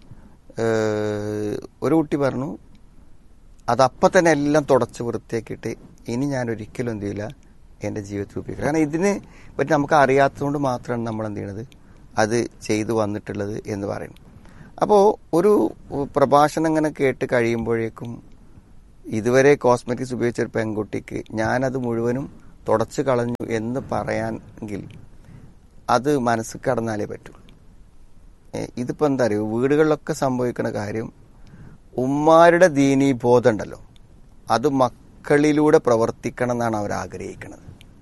ഏഹ്, ഒരു കുട്ടി പറഞ്ഞു അതപ്പം തന്നെ എല്ലാം തുടച്ച് വൃത്തിയാക്കിയിട്ട് ഇനി ഞാൻ ഒരിക്കലും എന്ത് ചെയ്യില്ല എൻ്റെ ജീവിതത്തിൽ ഉപയോഗിക്കില്ല കാരണം ഇതിന് പറ്റി നമുക്ക് അറിയാത്തതുകൊണ്ട് മാത്രമാണ് നമ്മൾ എന്ത് ചെയ്യണത് അത് ചെയ്തു വന്നിട്ടുള്ളത് എന്ന് പറയുന്നു അപ്പോൾ ഒരു പ്രഭാഷണം ഇങ്ങനെ കേട്ട് കഴിയുമ്പോഴേക്കും ഇതുവരെ കോസ്മെറ്റിക്സ് ഉപയോഗിച്ച ഒരു പെൺകുട്ടിക്ക് ഞാനത് മുഴുവനും തുടച്ചു കളഞ്ഞു എന്ന് പറയാമെങ്കിൽ അത് മനസ്സിൽ കടന്നാലേ പറ്റുള്ളൂ ഏ, ഇതിപ്പോ എന്താ അറിയോ വീടുകളിലൊക്കെ സംഭവിക്കുന്ന കാര്യം ഉമ്മാരുടെ ദീനീ ബോധം ഉണ്ടല്ലോ അത് മക്കളിലൂടെ പ്രവർത്തിക്കണം എന്നാണ് അവർ ആഗ്രഹിക്കുന്നത്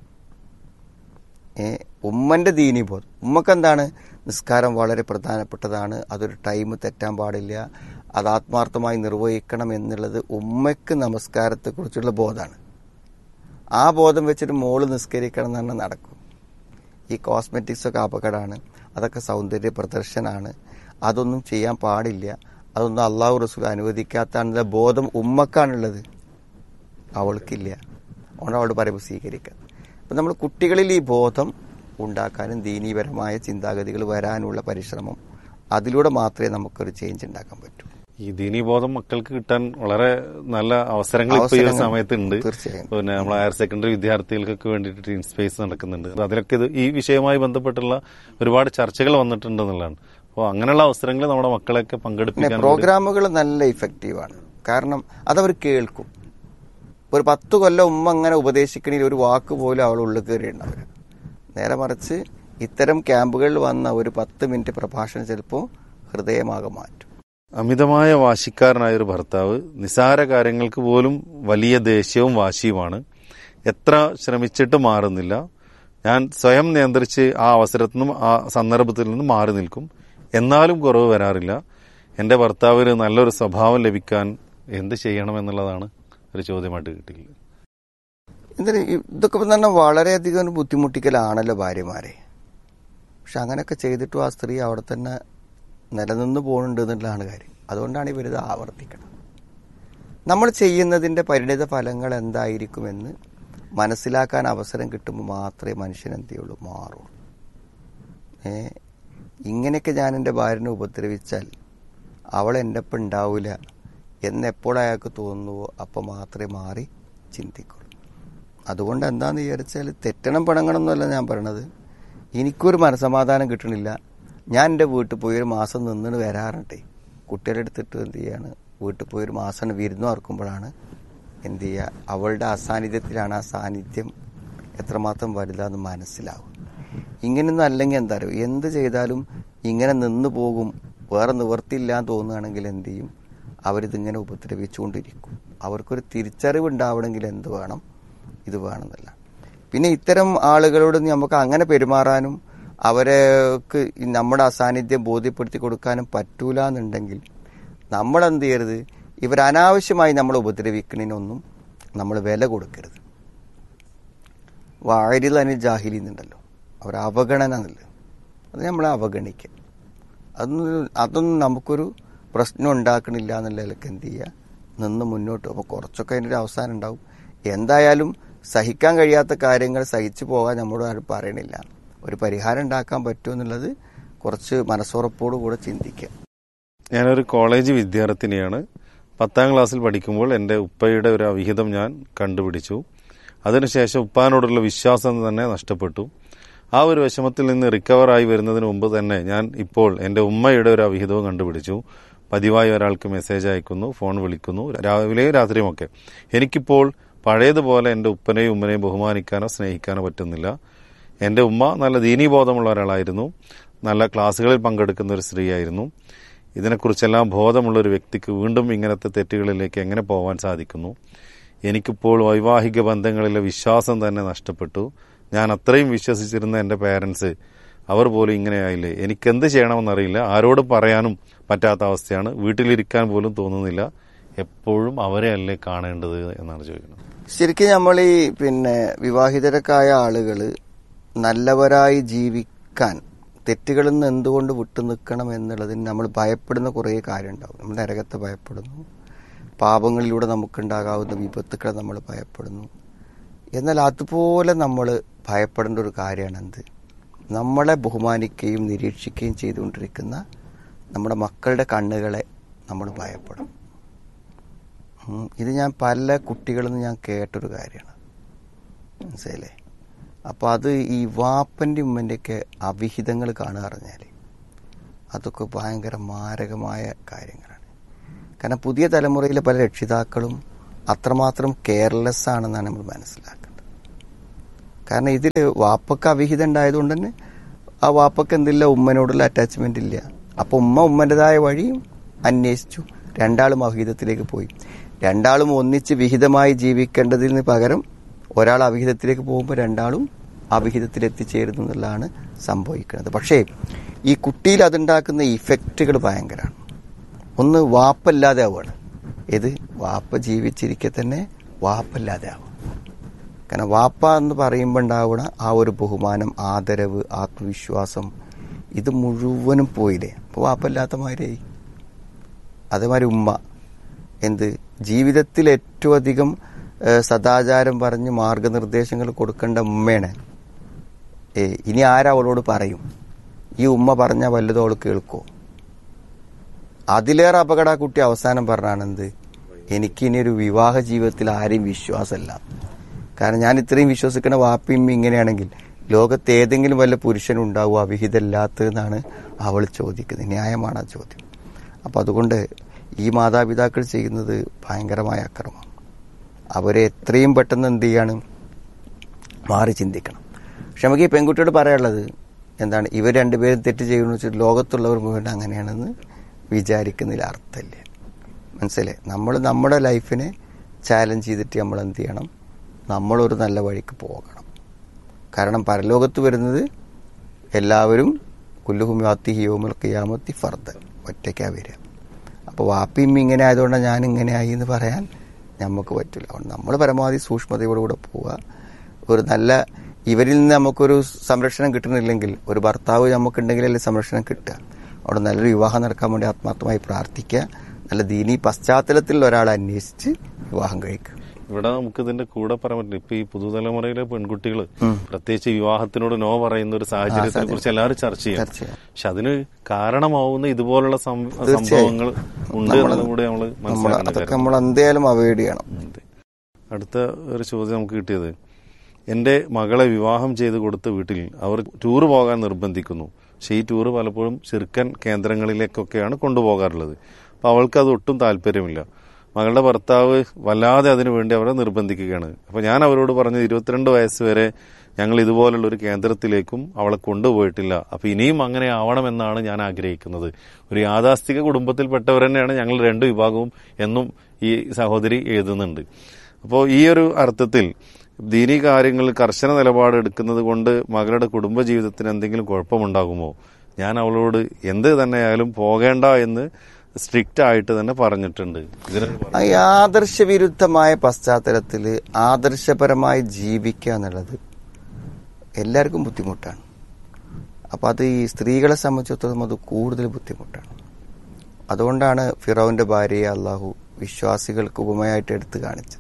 ഏ ഉമ്മന്റെ ദീനീ ബോധം ഉമ്മക്ക് എന്താണ് നിസ്കാരം വളരെ പ്രധാനപ്പെട്ടതാണ് അതൊരു ടൈം തെറ്റാൻ പാടില്ല അത് ആത്മാർത്ഥമായി നിർവഹിക്കണം എന്നുള്ളത് ഉമ്മയ്ക്ക് നമസ്കാരത്തെക്കുറിച്ചുള്ള ബോധമാണ് ആ ബോധം വെച്ചിട്ട് മോള് നിസ്കരിക്കണം എന്ന് പറഞ്ഞാൽ നടക്കും ഈ കോസ്മെറ്റിക്സ് ഒക്കെ അപകടമാണ് അതൊക്കെ സൗന്ദര്യ പ്രദർശനമാണ് അതൊന്നും ചെയ്യാൻ പാടില്ല അതൊന്നും അള്ളാഹു റസൂൽ അനുവദിക്കാത്താണെന്നുള്ള ബോധം ഉമ്മക്കാണുള്ളത് അവൾക്കില്ല അതുകൊണ്ട് അവളോട് പറയുമ്പോൾ സ്വീകരിക്കാം അപ്പം നമ്മൾ കുട്ടികളിൽ ഈ ബോധം ഉണ്ടാക്കാനും ദീനീപരമായ ചിന്താഗതികൾ വരാനുള്ള പരിശ്രമം അതിലൂടെ മാത്രമേ നമുക്കൊരു ചേഞ്ച് ഉണ്ടാക്കാൻ പറ്റൂ ഈ ദീനീബോധം മക്കൾക്ക് കിട്ടാൻ വളരെ നല്ല അവസരങ്ങൾ ഇപ്പൊ ഈ ഒരു അവസരങ്ങൾ സമയത്ത് ഉണ്ട് തീർച്ചയായും. പിന്നെ നമ്മൾ ഹയർ സെക്കൻഡറി വിദ്യാർത്ഥികൾക്കൊക്കെ വേണ്ടിയിട്ട് ടീം സ്പേസ് നടക്കുന്നുണ്ട് അതിലൊക്കെ ഇത് ഈ വിഷയവുമായി ബന്ധപ്പെട്ടുള്ള ഒരുപാട് ചർച്ചകൾ വന്നിട്ടുണ്ട് എന്നുള്ളതാണ് അപ്പോൾ അങ്ങനെയുള്ള അവസരങ്ങൾ നമ്മുടെ മക്കളെയൊക്കെ പിന്നെ പങ്കെടുപ്പിക്കാൻ വേണ്ടി- പ്രോഗ്രാമുകൾ നല്ല ഇഫക്റ്റീവാണ് കാരണം അതവർ കേൾക്കും ഒരു പത്ത് കൊല്ലം ഉമ്മ അങ്ങനെ ഉപദേശിക്കണിൽ ഒരു വാക്ക് പോലും അവൾ ഉള്ളിൽ കയറിയുണ്ടാവില്ല നേരെ മറിച്ച് ഇത്തരം ക്യാമ്പുകളിൽ വന്ന ഒരു പത്ത് മിനിറ്റ് പ്രഭാഷണം ചിലപ്പോൾ ഹൃദയമാകെ മാറ്റും അമിതമായ വാശിക്കാരനായ ഒരു ഭർത്താവ് നിസാര കാര്യങ്ങൾക്ക് പോലും വലിയ ദേഷ്യവും വാശിയുമാണ് എത്ര ശ്രമിച്ചിട്ട് മാറുന്നില്ല ഞാൻ സ്വയം നിയന്ത്രിച്ച് ആ അവസരത്തിൽ നിന്നും ആ സന്ദർഭത്തിൽ നിന്നും മാറി നിൽക്കും എന്നാലും കുറവ് വരാറില്ല എന്റെ ഭർത്താവിന് നല്ലൊരു സ്വഭാവം ലഭിക്കാൻ എന്ത് ചെയ്യണം എന്നുള്ളതാണ് ഒരു ചോദ്യമായിട്ട് കിട്ടിയില്ല എന്തിന് ഇതൊക്കെ ഇപ്പം തന്നെ വളരെയധികം ഒരു ബുദ്ധിമുട്ടിക്കലാണല്ലോ ഭാര്യമാരെ പക്ഷെ അങ്ങനെയൊക്കെ ചെയ്തിട്ടും ആ സ്ത്രീ അവിടെ തന്നെ നിലനിന്ന് പോകുന്നുണ്ട് എന്നുള്ളതാണ് കാര്യം അതുകൊണ്ടാണ് ഇവരിത് ആവർത്തിക്കണം നമ്മൾ ചെയ്യുന്നതിന്റെ പരിണിത ഫലങ്ങൾ എന്തായിരിക്കുമെന്ന് മനസ്സിലാക്കാൻ അവസരം കിട്ടുമ്പോൾ മാത്രമേ മനുഷ്യൻ എന്ത് ചെയ്യുള്ളൂ മാറുള്ളൂ ഏ ഇങ്ങനെയൊക്കെ ഞാൻ എൻ്റെ ഭാര്യനെ ഉപദ്രവിച്ചാൽ അവൾ എൻ്റെ ഒപ്പം ഉണ്ടാവില്ല എന്ന് എപ്പോൾ അയാൾക്ക് തോന്നുന്നുവോ അപ്പം മാത്രമേ മാറി ചിന്തിക്കുള്ളൂ അതുകൊണ്ട് എന്താന്ന് വിചാരിച്ചാൽ തെറ്റണം പിണങ്ങണമെന്നല്ല ഞാൻ പറയണത് എനിക്കൊരു മനസമാധാനം കിട്ടണില്ല ഞാൻ എൻ്റെ വീട്ടിൽ പോയി ഒരു മാസം നിന്നിട്ട് വരാറുണ്ടേ കുട്ടികളെ എടുത്തിട്ട് എന്ത് ചെയ്യാണ് വീട്ടിൽ പോയി ഒരു മാസം വിരുന്ന് ഓർക്കുമ്പോഴാണ് എന്ത് ചെയ്യുക അവളുടെ അസാന്നിധ്യത്തിലാണ് ആ സാന്നിധ്യം എത്രമാത്രം വലുതാന്ന് മനസ്സിലാവും ഇങ്ങനെയൊന്നും അല്ലെങ്കിൽ എന്താ അറിയോ എന്ത് ചെയ്താലും ഇങ്ങനെ നിന്ന് പോകും വേറെ നിവർത്തിയില്ല എന്ന് തോന്നുകയാണെങ്കിൽ എന്ത് ചെയ്യും അവരിതിങ്ങനെ ഉപദ്രവിച്ചുകൊണ്ടിരിക്കും അവർക്കൊരു തിരിച്ചറിവ് ഉണ്ടാവണമെങ്കിൽ എന്ത് വേണം ഇത് വേണമെന്നല്ല പിന്നെ ഇത്തരം ആളുകളോട് നമുക്ക് അങ്ങനെ പെരുമാറാനും അവർക്ക് ഈ നമ്മുടെ അസാന്നിധ്യം ബോധ്യപ്പെടുത്തി കൊടുക്കാനും പറ്റൂല എന്നുണ്ടെങ്കിൽ നമ്മൾ എന്ത് ചെയ്യരുത് ഇവർ അനാവശ്യമായി നമ്മൾ ഉപദ്രവിക്കുന്നതിനൊന്നും നമ്മൾ വില കൊടുക്കരുത് വാഴിൽ അനിൽ ജാഹിലി എന്നുണ്ടല്ലോ അവർ അവഗണന എന്നുള്ളത് അത് നമ്മളെ അവഗണിക്കുക അതൊന്നും അതൊന്നും നമുക്കൊരു പ്രശ്നം ഉണ്ടാക്കണില്ല എന്നുള്ള നിലക്ക് എന്ത് ചെയ്യുക നിന്ന് മുന്നോട്ട് അപ്പോൾ കുറച്ചൊക്കെ അതിൻ്റെ ഒരു അവസാനം ഉണ്ടാവും എന്തായാലും സഹിക്കാൻ കഴിയാത്ത കാര്യങ്ങൾ സഹിച്ചു പോകാൻ നമ്മളോട് ആരും പറയണില്ല ഒരു പരിഹാരം ഉണ്ടാക്കാൻ പറ്റുമോ എന്നുള്ളത് കുറച്ച് മനസ്സുറപ്പോടു കൂടെ ചിന്തിക്കുക ഞാനൊരു കോളേജ് വിദ്യാർത്ഥിനിയാണ് പത്താം ക്ലാസ്സിൽ പഠിക്കുമ്പോൾ എൻ്റെ ഉപ്പയുടെ ഒരു അവിഹിതം ഞാൻ കണ്ടുപിടിച്ചു അതിനുശേഷം ഉപ്പാനോടുള്ള വിശ്വാസം തന്നെ നഷ്ടപ്പെട്ടു ആ ഒരു വിഷമത്തിൽ നിന്ന് റിക്കവറായി വരുന്നതിന് മുമ്പ് തന്നെ ഞാൻ ഇപ്പോൾ എൻ്റെ ഉമ്മയുടെ ഒരു അവിഹിതവും കണ്ടുപിടിച്ചു പതിവായി ഒരാൾക്ക് മെസ്സേജ് അയക്കുന്നു ഫോൺ വിളിക്കുന്നു രാവിലെയും രാത്രിയുമൊക്കെ എനിക്കിപ്പോൾ പഴയതുപോലെ എൻ്റെ ഉപ്പനെയും ഉമ്മനെയും ബഹുമാനിക്കാനോ സ്നേഹിക്കാനോ പറ്റുന്നില്ല എൻ്റെ ഉമ്മ നല്ല ദീനീബോധമുള്ള ഒരാളായിരുന്നു നല്ല ക്ലാസ്സുകളിൽ പങ്കെടുക്കുന്ന ഒരു സ്ത്രീയായിരുന്നു ഇതിനെക്കുറിച്ചെല്ലാം ബോധമുള്ള ഒരു വ്യക്തിക്ക് വീണ്ടും ഇങ്ങനത്തെ തെറ്റുകളിലേക്ക് എങ്ങനെ പോകാൻ സാധിക്കുന്നു എനിക്കിപ്പോൾ വൈവാഹിക ബന്ധങ്ങളിലെ വിശ്വാസം തന്നെ നഷ്ടപ്പെട്ടു ഞാൻ അത്രയും വിശ്വസിച്ചിരുന്ന എൻ്റെ പേരൻസ് അവർ പോലും ഇങ്ങനെയായില്ലേ എനിക്ക് എന്ത് ചെയ്യണമെന്നറിയില്ല ആരോട് പറയാനും പറ്റാത്ത അവസ്ഥയാണ് വീട്ടിലിരിക്കാൻ പോലും തോന്നുന്നില്ല എപ്പോഴും അവരെ അല്ലേ കാണേണ്ടത് എന്നാണ് ചോദിക്കുന്നത് ശരിക്കും നമ്മൾ ഈ പിന്നെ വിവാഹിതരക്കായ ആളുകൾ നല്ലവരായി ജീവിക്കാൻ തെറ്റുകളിൽ നിന്ന് എന്തുകൊണ്ട് വിട്ടു നിൽക്കണം എന്നുള്ളതിന് നമ്മൾ ഭയപ്പെടുന്ന കുറേ കാര്യമുണ്ടാവും നമ്മൾ നരകത്തെ ഭയപ്പെടുന്നു പാപങ്ങളിലൂടെ നമുക്കുണ്ടാകാവുന്ന വിപത്തുക്കളെ നമ്മൾ ഭയപ്പെടുന്നു എന്നാൽ അതുപോലെ നമ്മൾ ഭയപ്പെടേണ്ട ഒരു കാര്യമാണ് എന്ത് നമ്മളെ ബഹുമാനിക്കുകയും നിരീക്ഷിക്കുകയും ചെയ്തുകൊണ്ടിരിക്കുന്ന നമ്മുടെ മക്കളുടെ കണ്ണുകളെ നമ്മൾ ഭയപ്പെടും ഉം. ഇത് ഞാൻ പല കുട്ടികളിൽ നിന്ന് ഞാൻ കേട്ടൊരു കാര്യമാണ് മനസ്സിലായില്ലേ അപ്പോൾ അത് ഈ വാപ്പൻ്റെ ഉമ്മൻ്റെയൊക്കെ അവിഹിതങ്ങൾ കാണുക പറഞ്ഞാൽ അതൊക്കെ ഭയങ്കര മാരകമായ കാര്യങ്ങളാണ് കാരണം പുതിയ തലമുറയിലെ പല രക്ഷിതാക്കളും അത്രമാത്രം കെയർലെസ് ആണെന്നാണ് നമ്മൾ മനസ്സിലാക്കേണ്ടത് കാരണം ഇതിൽ വാപ്പക്ക് അവിഹിതം ഉണ്ടായതുകൊണ്ട് തന്നെ ആ വാപ്പക്ക് എന്തില്ല ഉമ്മനോടുള്ള അറ്റാച്ച്മെന്റ് ഇല്ല അപ്പൊ ഉമ്മ ഉമ്മൻ്റെതായ വഴിയും അന്വേഷിച്ചു രണ്ടാളും അവിഹിതത്തിലേക്ക് പോയി രണ്ടാളും ഒന്നിച്ച് വിഹിതമായി ജീവിക്കേണ്ടതിന് പകരം ഒരാൾ അവിഹിതത്തിലേക്ക് പോകുമ്പോൾ രണ്ടാളും അവിഹിതത്തിൽ എത്തിച്ചേരുന്നു എന്നുള്ളതാണ് സംഭവിക്കുന്നത് പക്ഷേ ഈ കുട്ടിയിൽ അതുണ്ടാക്കുന്ന ഇഫക്റ്റുകൾ ഭയങ്കരമാണ് ഒന്ന് വാപ്പല്ലാതെ ആവുകയാണ് ഏത് വാപ്പ ജീവിച്ചിരിക്കെ തന്നെ വാപ്പല്ലാതെ ആവുക കാരണം വാപ്പ എന്ന് പറയുമ്പോൾ ഉണ്ടാവുന്ന ആ ഒരു ബഹുമാനം ആദരവ് ആത്മവിശ്വാസം ഇത് മുഴുവനും പോയില്ലേ അപ്പോൾ വാപ്പല്ലാത്ത മാതിരിയായി അതേമാതിരി ഉമ്മ എന്ത് ജീവിതത്തിൽ ഏറ്റവും അധികം ഏഹ്, സദാചാരം പറഞ്ഞ് മാർഗനിർദ്ദേശങ്ങൾ കൊടുക്കേണ്ട ഉമ്മയാണ് ഏ ഇനി ആരാ അവളോട് പറയും ഈ ഉമ്മ പറഞ്ഞ വല്ലതും അവൾ കേൾക്കോ അതിലേറെ അപകട ആ കുട്ടി അവസാനം പറഞ്ഞാണ് എന്ത് എനിക്കിനി ഒരു വിവാഹ ജീവിതത്തിൽ ആരെയും വിശ്വാസമല്ല കാരണം ഞാൻ ഇത്രയും വിശ്വസിക്കുന്ന വാപ്പിയും ഇങ്ങനെയാണെങ്കിൽ ലോകത്ത് ഏതെങ്കിലും വല്ല പുരുഷനുണ്ടാവും അവിഹിതല്ലാത്തതെന്നാണ് അവൾ ചോദിക്കുന്നത് ന്യായമാണ് ആ ചോദ്യം അപ്പം അതുകൊണ്ട് ഈ മാതാപിതാക്കൾ ചെയ്യുന്നത് ഭയങ്കരമായ അക്രമം അവരെ എത്രയും പെട്ടെന്ന് എന്ത് ചെയ്യാണ് മാറി ചിന്തിക്കണം പക്ഷെ നമുക്ക് ഈ പെൺകുട്ടിയോട് പറയാനുള്ളത് എന്താണ് ഇവർ രണ്ടുപേരും തെറ്റ് ചെയ്യുമെന്ന് വെച്ചാൽ ലോകത്തുള്ളവർ മുഴുവൻ അങ്ങനെയാണെന്ന് വിചാരിക്കുന്നതിൽ അർത്ഥമില്ല മനസ്സിലായി നമ്മൾ നമ്മുടെ ലൈഫിനെ ചാലഞ്ച് ചെയ്തിട്ട് നമ്മൾ എന്ത് ചെയ്യണം നമ്മളൊരു നല്ല വഴിക്ക് പോകണം കാരണം പരലോകത്ത് വരുന്നത് എല്ലാവരും കുല്ലുഹുമാത്തി ഹിയോമുൽ ഖിയാമത്തി ഫർദ് ഒറ്റയ്ക്കാ വരിക അപ്പോൾ വാപ്പിയും ഇങ്ങനെ ആയതുകൊണ്ടാണ് ഞാൻ ഇങ്ങനെ ആയി എന്ന് പറയാൻ നമുക്ക് പറ്റില്ല അതുകൊണ്ട് നമ്മൾ പരമാവധി സൂക്ഷ്മതയോടുകൂടെ പോവുക ഒരു നല്ല ഇവരിൽ നിന്ന് നമുക്കൊരു സംരക്ഷണം കിട്ടുന്നില്ലെങ്കിൽ ഒരു ഭർത്താവ് നമുക്കുണ്ടെങ്കിലല്ലേ സംരക്ഷണം കിട്ടുക അവിടെ നല്ലൊരു വിവാഹം നടക്കാൻ വേണ്ടി ആത്മാർത്ഥമായി പ്രാർത്ഥിക്കുക നല്ല ദീനി പശ്ചാത്തലത്തിൽ ഒരാളെ അന്വേഷിച്ച് വിവാഹം കഴിക്കുക ഇവിടെ നമുക്ക് ഇതിന്റെ കൂടെ പറയാൻ പറ്റില്ല ഇപ്പൊ ഈ പുതുതലമുറയിലെ പെൺകുട്ടികൾ പ്രത്യേകിച്ച് വിവാഹത്തിനോട് നോ പറയുന്ന ഒരു സാഹചര്യത്തെ കുറിച്ച് എല്ലാവരും ചർച്ച ചെയ്യും ചർച്ച ചെയ്യാം. പക്ഷെ അതിന് കാരണമാവുന്ന ഇതുപോലുള്ള സം- തീർച്ചയായും. സംഭവങ്ങൾ ഉണ്ട് എന്നുള്ളത് കൂടെ നമ്മൾ നമ്മൾ മനസ്സിലാക്കേണ്ട അതൊക്കെ കാര്യം നമ്മൾ എന്തായാലും അവോയ്ഡ് ചെയ്യണം അതെ. അടുത്ത ഒരു ചോദ്യം നമുക്ക് കിട്ടിയത് എന്റെ മകളെ വിവാഹം ചെയ്ത് കൊടുത്ത വീട്ടിൽ അവർ ടൂർ പോകാൻ നിർബന്ധിക്കുന്നു പക്ഷേ ഈ ടൂർ പലപ്പോഴും ചെറുക്കൻ കേന്ദ്രങ്ങളിലേക്കൊക്കെയാണ് കൊണ്ടുപോകാറുള്ളത് അപ്പൊ അവൾക്ക് അത് ഒട്ടും താല്പര്യമില്ല മകളുടെ ഭർത്താവ് വല്ലാതെ അതിനു വേണ്ടി അവരെ നിർബന്ധിക്കുകയാണ് അപ്പൊ ഞാൻ അവരോട് പറഞ്ഞത് ഇരുപത്തിരണ്ട് വയസ്സ് വരെ ഞങ്ങൾ ഇതുപോലുള്ള ഒരു കേന്ദ്രത്തിലേക്കും അവളെ കൊണ്ടുപോയിട്ടില്ല അപ്പൊ ഇനിയും അങ്ങനെ ആവണമെന്നാണ് ഞാൻ ആഗ്രഹിക്കുന്നത് ഒരു യാഥാസ്ഥിക കുടുംബത്തിൽപ്പെട്ടവർ തന്നെയാണ് ഞങ്ങൾ രണ്ട് വിഭാഗവും എന്നും ഈ സഹോദരി എഴുതുന്നുണ്ട് അപ്പോൾ ഈ ഒരു അർത്ഥത്തിൽ ദീനി കാര്യങ്ങളിൽ കർശന നിലപാട് എടുക്കുന്നത് കൊണ്ട് മകളുടെ കുടുംബജീവിതത്തിന് എന്തെങ്കിലും കുഴപ്പമുണ്ടാകുമോ ഞാൻ അവളോട് എന്ത് തന്നെയായാലും പോകേണ്ട എന്ന് സ്ട്രിക്റ്റ് ആയിട്ട് തന്നെ പറഞ്ഞിട്ടുണ്ട് ഇതിന് ആ ഈ ആദർശവിരുദ്ധമായ പശ്ചാത്തലത്തിൽ ആദർശപരമായി ജീവിക്കുക എന്നുള്ളത് എല്ലാവർക്കും ബുദ്ധിമുട്ടാണ് അപ്പം അത് ഈ സ്ത്രീകളെ സംബന്ധിച്ചിടത്തോളം അത് കൂടുതൽ ബുദ്ധിമുട്ടാണ് അതുകൊണ്ടാണ് ഫിറോവിന്റെ ഭാര്യയെ അള്ളാഹു വിശ്വാസികൾക്ക് ഉപമയായിട്ട് എടുത്തു കാണിച്ചത്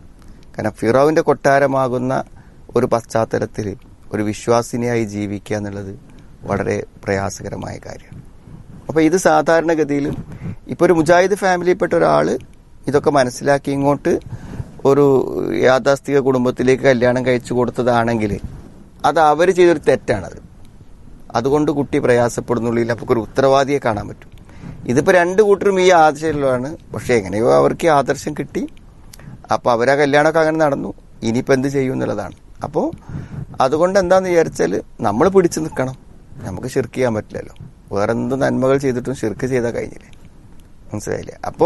കാരണം ഫിറോവിന്റെ കൊട്ടാരമാകുന്ന ഒരു പശ്ചാത്തലത്തിൽ ഒരു വിശ്വാസിനിയായി ജീവിക്കുക എന്നുള്ളത് വളരെ പ്രയാസകരമായ കാര്യമാണ് അപ്പൊ ഇത് സാധാരണഗതിയിൽ ഇപ്പൊ ഒരു മുജാഹിദ് ഫാമിലിയിൽപ്പെട്ട ഒരാള് ഇതൊക്കെ മനസ്സിലാക്കി ഇങ്ങോട്ട് ഒരു യാഥാസ്ഥിക കുടുംബത്തിലേക്ക് കല്യാണം കഴിച്ചു കൊടുത്തതാണെങ്കിൽ അത് അവർ ചെയ്തൊരു തെറ്റാണത് അതുകൊണ്ട് കുട്ടി പ്രയാസപ്പെടുന്നുള്ളിൽ നമുക്ക് ഒരു ഉത്തരവാദിയെ കാണാൻ പറ്റും ഇതിപ്പോ രണ്ട് കൂട്ടരും ഈ ആദർശത്തിലാണ് പക്ഷെ എങ്ങനെയോ അവർക്ക് ഈ ആദർശം കിട്ടി അപ്പൊ അവരാ കല്യാണമൊക്കെ അങ്ങനെ നടന്നു ഇനിയിപ്പോ എന്ത് ചെയ്യും എന്നുള്ളതാണ് അപ്പോൾ അതുകൊണ്ട് എന്താന്ന് വിചാരിച്ചാൽ നമ്മൾ പിടിച്ചു നിൽക്കണം നമുക്ക് ഷിർക്ക് ചെയ്യാൻ പറ്റില്ലല്ലോ വേറെ എന്ത് നന്മകൾ ചെയ്തിട്ടും ഷിർക്ക് ചെയ്താൽ കഴിഞ്ഞില്ലേ മനസ്സിലായില്ലേ അപ്പോൾ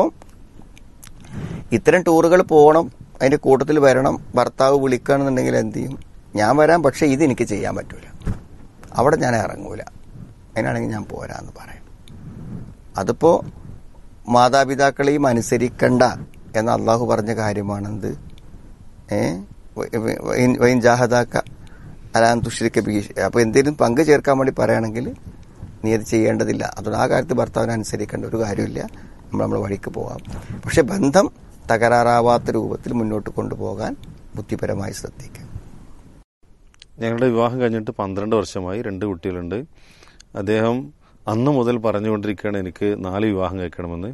ഇത്തരം ടൂറുകൾ പോകണം അതിന്റെ കൂട്ടത്തിൽ വരണം ഭർത്താവ് വിളിക്കുകയാണെന്നുണ്ടെങ്കിൽ എന്ത് ചെയ്യും ഞാൻ വരാം പക്ഷെ ഇത് എനിക്ക് ചെയ്യാൻ പറ്റൂല അവിടെ ഞാൻ ഇറങ്ങൂല അതിനാണെങ്കിൽ ഞാൻ പോരാന്ന് പറയും അതിപ്പോ മാതാപിതാക്കളെയും അനുസരിക്കണ്ട എന്ന് അള്ളാഹു പറഞ്ഞ കാര്യമാണെന്ത് ഏ വൈൻ ജാഹദാക്ക അലാൻ തുഷ്രിക്ക ബീഷ് അപ്പൊ എന്തെങ്കിലും പങ്ക് ചേർക്കാൻ വേണ്ടി പറയുകയാണെങ്കിൽ നീ അത് ചെയ്യേണ്ടതില്ല അതുകൊണ്ട് ആ കാര്യത്തിൽ ഭർത്താവിനെ അനുസരിക്കേണ്ട ഒരു കാര്യമില്ല നമ്മൾ നമ്മുടെ വഴിക്ക് പോകാം പക്ഷെ ബന്ധം തകരാറാവാത്ത രൂപത്തിൽ മുന്നോട്ട് കൊണ്ടുപോകാൻ ബുദ്ധിപരമായി ശ്രദ്ധിക്കുക ഞങ്ങളുടെ വിവാഹം കഴിഞ്ഞിട്ട് പന്ത്രണ്ട് വർഷമായി രണ്ട് കുട്ടികളുണ്ട് അദ്ദേഹം അന്നു മുതൽ പറഞ്ഞുകൊണ്ടിരിക്കുകയാണ് എനിക്ക് നാല് വിവാഹം കഴിക്കണമെന്ന്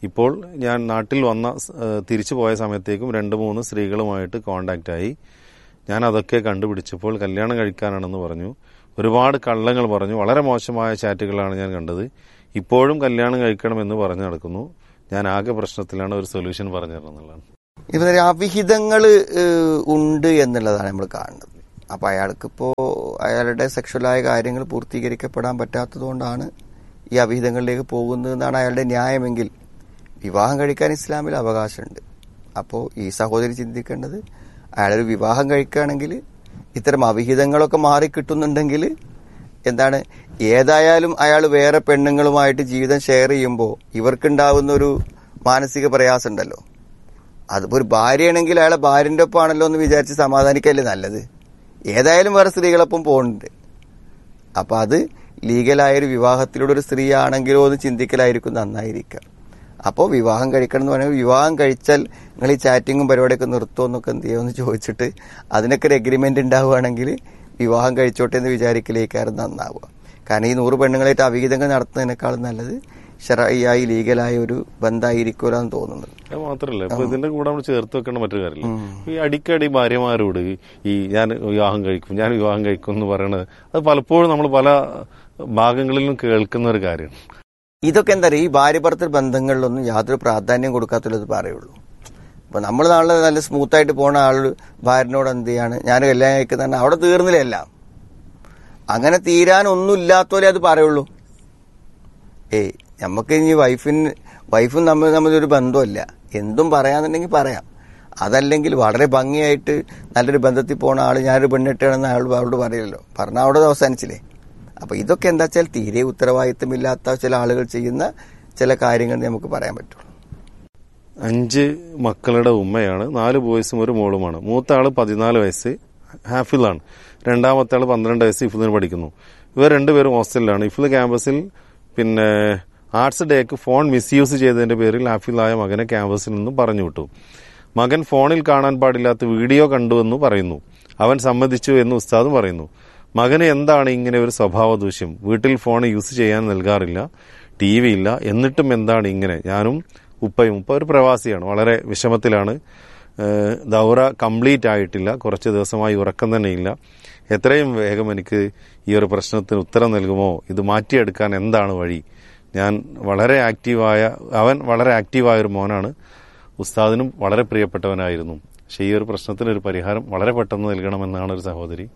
ഇപ്പോൾ ഞാൻ നാട്ടിൽ വന്ന ഏഹ്, തിരിച്ചു പോയ സമയത്തേക്കും രണ്ട് മൂന്ന് സ്ത്രീകളുമായിട്ട് കോണ്ടാക്റ്റ് ആയി ഞാൻ അതൊക്കെ കണ്ടുപിടിച്ചപ്പോൾ കല്യാണം കഴിക്കാനാണെന്ന് പറഞ്ഞു ഒരുപാട് കള്ളങ്ങൾ പറഞ്ഞു വളരെ മോശമായ ചാറ്റുകളാണ് ഞാൻ കണ്ടത് ഇപ്പോഴും കല്യാണം കഴിക്കണമെന്ന് പറഞ്ഞു നടക്കുന്നു ഞാൻ ആകെ പ്രശ്നത്തിലാണ് ഒരു സൊല്യൂഷൻ പറഞ്ഞു തരുന്നുള്ളതാണ് ഇപ്പൊ അവിഹിതങ്ങൾ ഉണ്ട് എന്നുള്ളതാണ് നമ്മൾ കാണുന്നത് അപ്പൊ അയാൾക്കിപ്പോ അയാളുടെ സെക്ഷലായ കാര്യങ്ങൾ പൂർത്തീകരിക്കപ്പെടാൻ പറ്റാത്തത് കൊണ്ടാണ് ഈ അവിഹിതങ്ങളിലേക്ക് പോകുന്നത് എന്നാണ് അയാളുടെ ന്യായമെങ്കിൽ വിവാഹം കഴിക്കാൻ ഇസ്ലാമിൽ അവകാശമുണ്ട് അപ്പോൾ ഈ സഹോദരി ചിന്തിക്കേണ്ടത് അയാളൊരു വിവാഹം കഴിക്കുകയാണെങ്കിൽ ഇത്തരം അവിഹിതങ്ങളൊക്കെ മാറി കിട്ടുന്നുണ്ടെങ്കിൽ എന്താണ് ഏതായാലും അയാൾ വേറെ പെണ്ണുങ്ങളുമായിട്ട് ജീവിതം ഷെയർ ചെയ്യുമ്പോൾ ഇവർക്കുണ്ടാവുന്ന ഒരു മാനസിക പ്രയാസം ഉണ്ടല്ലോ അതിപ്പോ ഒരു ഭാര്യയാണെങ്കിൽ അയാളെ ഭാര്യന്റെ ഒപ്പം ആണല്ലോ എന്ന് വിചാരിച്ച് സമാധാനിക്കല്ലേ നല്ലത് ഏതായാലും വേറെ സ്ത്രീകളൊപ്പം പോകുന്നുണ്ട് അപ്പൊ അത് ലീഗലായ ഒരു വിവാഹത്തിലൂടെ ഒരു സ്ത്രീ ആണെങ്കിലോ എന്ന് ചിന്തിക്കലായിരിക്കും നന്നായിരിക്കുക അപ്പോൾ വിവാഹം കഴിക്കണം എന്ന് പറയുമ്പോൾ വിവാഹം കഴിച്ചാൽ നിങ്ങൾ ഈ ചാറ്റിങ്ങും പരിപാടിയൊക്കെ നിർത്തുമോ എന്നൊക്കെ എന്ത് ചെയ്യുമെന്ന് ചോദിച്ചിട്ട് അതിനൊക്കെ ഒരു എഗ്രിമെന്റ് ഉണ്ടാവുകയാണെങ്കിൽ വിവാഹം കഴിച്ചോട്ടെ എന്ന് വിചാരിക്കലേക്കാരും നന്നാവുക കാരണം ഈ നൂറ് പെണ്ണുങ്ങളായിട്ട് അവിഹിതങ്ങൾ നടത്തുന്നതിനേക്കാളും നല്ലത് ഷറായി ലീഗലായ ഒരു ബന്ധമായിരിക്കുമല്ലോ എന്ന് തോന്നുന്നത് അത് മാത്രല്ല ഇപ്പൊ ഇതിന്റെ കൂടെ നമ്മൾ ചേർത്ത് വെക്കേണ്ട മറ്റൊരു കാര്യമില്ല ഈ അടിക്കടി ഭാര്യമാരോട് ഈ ഞാൻ വിവാഹം കഴിക്കും ഞാൻ വിവാഹം കഴിക്കും എന്ന് പറയണത് അത് പലപ്പോഴും നമ്മൾ പല ഭാഗങ്ങളിലും കേൾക്കുന്ന ഒരു കാര്യമാണ് ഇതൊക്കെ എന്താ പറയുക ഈ ഭാര്യ ഭർത്തൃ ബന്ധങ്ങളിലൊന്നും യാതൊരു പ്രാധാന്യം കൊടുക്കാത്തുള്ളത് പറയുള്ളൂ അപ്പൊ നമ്മൾ നാളെ നല്ല സ്മൂത്ത് ആയിട്ട് പോണ ആൾ ഭാര്യനോട് എന്ത് ചെയ്യാണ് ഞാൻ കല്യാണം കഴിക്കുന്ന അവിടെ തീർന്നില്ല എല്ലാം അങ്ങനെ തീരാൻ ഒന്നും ഇല്ലാത്തോലെ അത് പറയുള്ളൂ ഏയ് നമുക്ക് ഇനി വൈഫിന് വൈഫും നമ്മൾ തമ്മിലൊരു ബന്ധമല്ല എന്തും പറയാന്നുണ്ടെങ്കിൽ പറയാം അതല്ലെങ്കിൽ വളരെ ഭംഗിയായിട്ട് നല്ലൊരു ബന്ധത്തിൽ പോണ ആൾ ഞാനൊരു പെണ്ണിട്ടാണെന്ന് അയാൾ അവളോട് പറയല്ലോ പറഞ്ഞാൽ അവിടെ അവസാനിച്ചില്ലേ അപ്പൊ ഇതൊക്കെ എന്താ വെച്ചാൽ തീരെ ഉത്തരവാദിത്തമില്ലാത്ത ചില ആളുകൾ ചെയ്യുന്ന ചില കാര്യങ്ങൾ നമുക്ക് പറയാൻ പറ്റുള്ളൂ അഞ്ച് മക്കളുടെ ഉമ്മയാണ് നാല് ബോയ്സും ഒരു മോളുമാണ് മൂത്ത ആള് പതിനാല് വയസ്സ് ഹാഫിളാണ് രണ്ടാമത്തെ ആള് പന്ത്രണ്ട് വയസ്സ് ഇഫിലിന് പഠിക്കുന്നു ഇവർ രണ്ടുപേരും ഹോസ്റ്റലിലാണ് ഇഫിൽ ക്യാമ്പസിൽ പിന്നെ ആർട്സ് ഡേക്ക് ഫോൺ മിസ്യൂസ് ചെയ്തതിന്റെ പേരിൽ ഹാഫിളായ മകനെ ക്യാമ്പസിൽ നിന്നും പറഞ്ഞു വിട്ടു മകൻ ഫോണിൽ കാണാൻ പാടില്ലാത്ത വീഡിയോ കണ്ടുവെന്ന് പറയുന്നു അവൻ സമ്മതിച്ചു എന്ന് ഉസ്താദും പറയുന്നു മകന് എന്താണ് ഇങ്ങനെ ഒരു സ്വഭാവ ദൂഷ്യം വീട്ടിൽ ഫോൺ യൂസ് ചെയ്യാൻ നൽകാറില്ല ടി വി ഇല്ല എന്നിട്ടും എന്താണ് ഇങ്ങനെ ഞാനും ഉപ്പയും ഉപ്പ ഒരു പ്രവാസിയാണ് വളരെ വിഷമത്തിലാണ് ഏഹ് ദൗറ കംപ്ലീറ്റ് ആയിട്ടില്ല കുറച്ച് ദിവസമായി ഉറക്കം തന്നെയില്ല എത്രയും വേഗം എനിക്ക് ഈ ഒരു പ്രശ്നത്തിന് ഉത്തരം നൽകുമോ ഇത് മാറ്റിയെടുക്കാൻ എന്താണ് വഴി ഞാൻ വളരെ ആക്റ്റീവായ അവൻ വളരെ ആക്റ്റീവായ ഒരു മോനാണ് ഉസ്താദിനും വളരെ പ്രിയപ്പെട്ടവനായിരുന്നു പക്ഷേ ഈ ഒരു പ്രശ്നത്തിന് ഒരു പരിഹാരം വളരെ പെട്ടെന്ന് നൽകണമെന്നാണ് ഒരു സഹോദരി